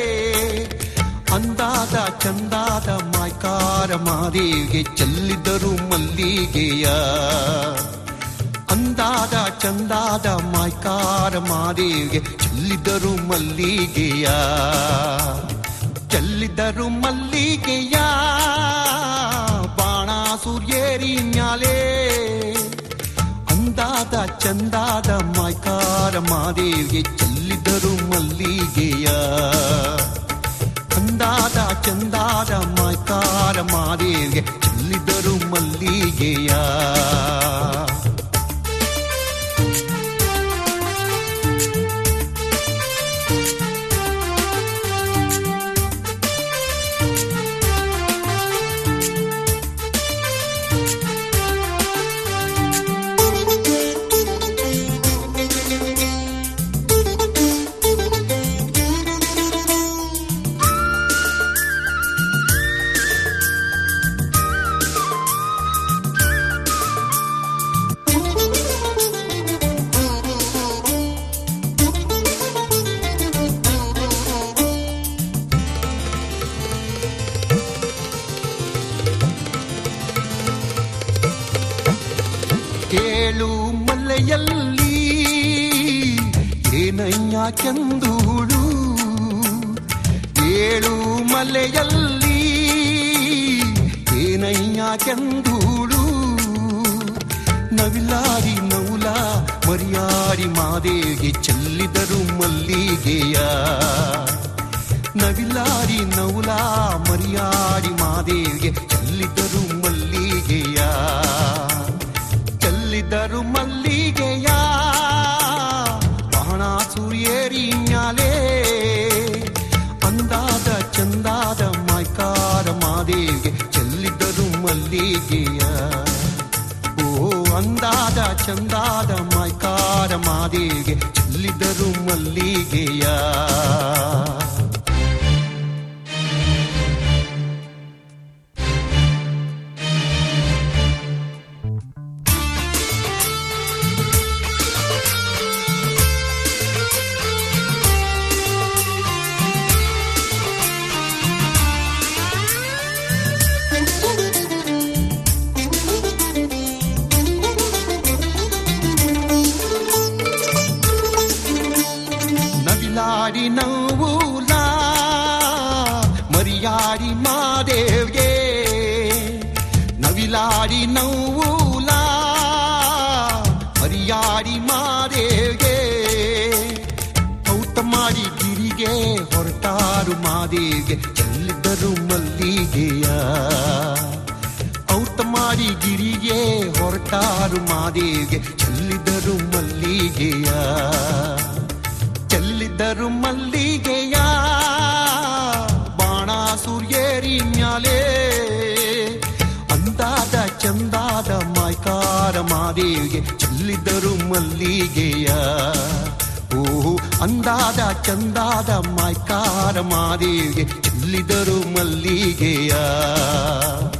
ಅಂದಾದ ಚಂದಾದ ಮಾಯ್ಕಾರ ಮಾರಿಗೆ ಚೆಲ್ಲಿದರು ಮಲ್ಲಿಗೆಯ ಅಂದಾದ ಚಂದಾದ ಮಾಯ್ಕಾರ ಮಾರಿಗೆ ಚೆಲ್ಲಿದರು ಮಲ್ಲಿಗೆಯ ಚೆಲ್ಲಿದರು ಮಲ್ಲಿಗೆಯ ಬಾಣ ಸೂರ್ಯೇರಿ ಮ್ಯಾಲೆ ಅಂದಾದ ಚಂದಾದ ಮಾಯ್ಕಾರ ಮಾದೇವಿಗೆ ಚೆಲ್ಲಿದರು ಮಲ್ಲಿಗೆಯ ಅಂದಾದ ಚಂದಾದ ಮಾಯ್ಕಾರ ಮಾದೇವಿಗೆ ಚೆಲ್ಲಿದರು ಮಲ್ಲಿಗೆಯ ಏಳು ಮಲ್ಲೆಯಲ್ಲಿ ಏನಯ್ಯ ಕೆಂದೂಳು ಏಳು ಮಲೆಯಲ್ಲಿ ಏನಯ್ಯ ಕೆಂದೂಳು ನವಿಲಾಡಿ ನೌಲ ಮರಿಯಾಡಿ ಮಾದೇವಿಗೆ ಚೆಲ್ಲಿದರು ಮಲ್ಲಿಗೆಯ ನವಿಲಾಡಿ ನೌಲ ಮರಿಯಾಡಿ ಮಾದೇವಿಗೆ ಚೆಲ್ಲಿದರು ಮಲ್ಲಿಗೆಯ ಚೆಲ್ಲಿದರು ಮಲ್ಲಿಗೆಯ ಬಾಣ ಸೂರ್ಯೇರಿഞ്ഞാലേ ಅಂದಾದ ಚಂದಾದ ಮಾಯ್ಕಾರ ಮಾದೇವಿಗೆ ಚೆಲ್ಲಿದರು ಮಲ್ಲಿಗೆಯ ಓ ಅಂದಾದ ಚಂದಾದ ಮಾಯ್ಕಾರ ಮಾದೇವಿಗೆ ಚೆಲ್ಲಿದರು ಮಲ್ಲಿಗೆಯ ನವಿಲಾಡಿ ನವ್ವೂಲ ಮರಿಯಾಡಿ ಮಾದೇವ್ಗೆ ನವಿಲಾಡಿ ನವ್ವೂಲ ಮರಿಯಾಡಿ ಮಾದೇವ್ಗೆ ಔತ ಮಾಡಿ ಗಿರಿಗೆ ಹೊರಟಾರು ಮಾದೇವ್ಗೆ ಚೆಲ್ಲಿದ್ದರು ಮಲ್ಲಿಗೆಯ ಔತ ಮಾಡಿ ಗಿರಿಗೆ ಹೊರಟಾರು ಮಾದೇವ್ಗೆ ಚೆಲ್ಲಿದರು ಮಲ್ಲಿಗೆಯ ಚೆಲ್ಲಿದ್ದರು ಮಲ್ಲಿಗೆಯ ಬಾಣ ಸೂರ್ಯೇರಿഞ്ഞാലേ ಅಂದಾದ ಚಂದಾದ ಮಾಯ್ಕಾರ ಮಾದೇವಿಗೆ ಚೆಲ್ಲಿದ್ದರು ಮಲ್ಲಿಗೆಯ ಓ ಅಂದಾದ ಚಂದಾದ ಮಾಯ್ಕಾರ ಮಾದೇವಿಗೆ ಚೆಲ್ಲಿದರು ಮಲ್ಲಿಗೆಯ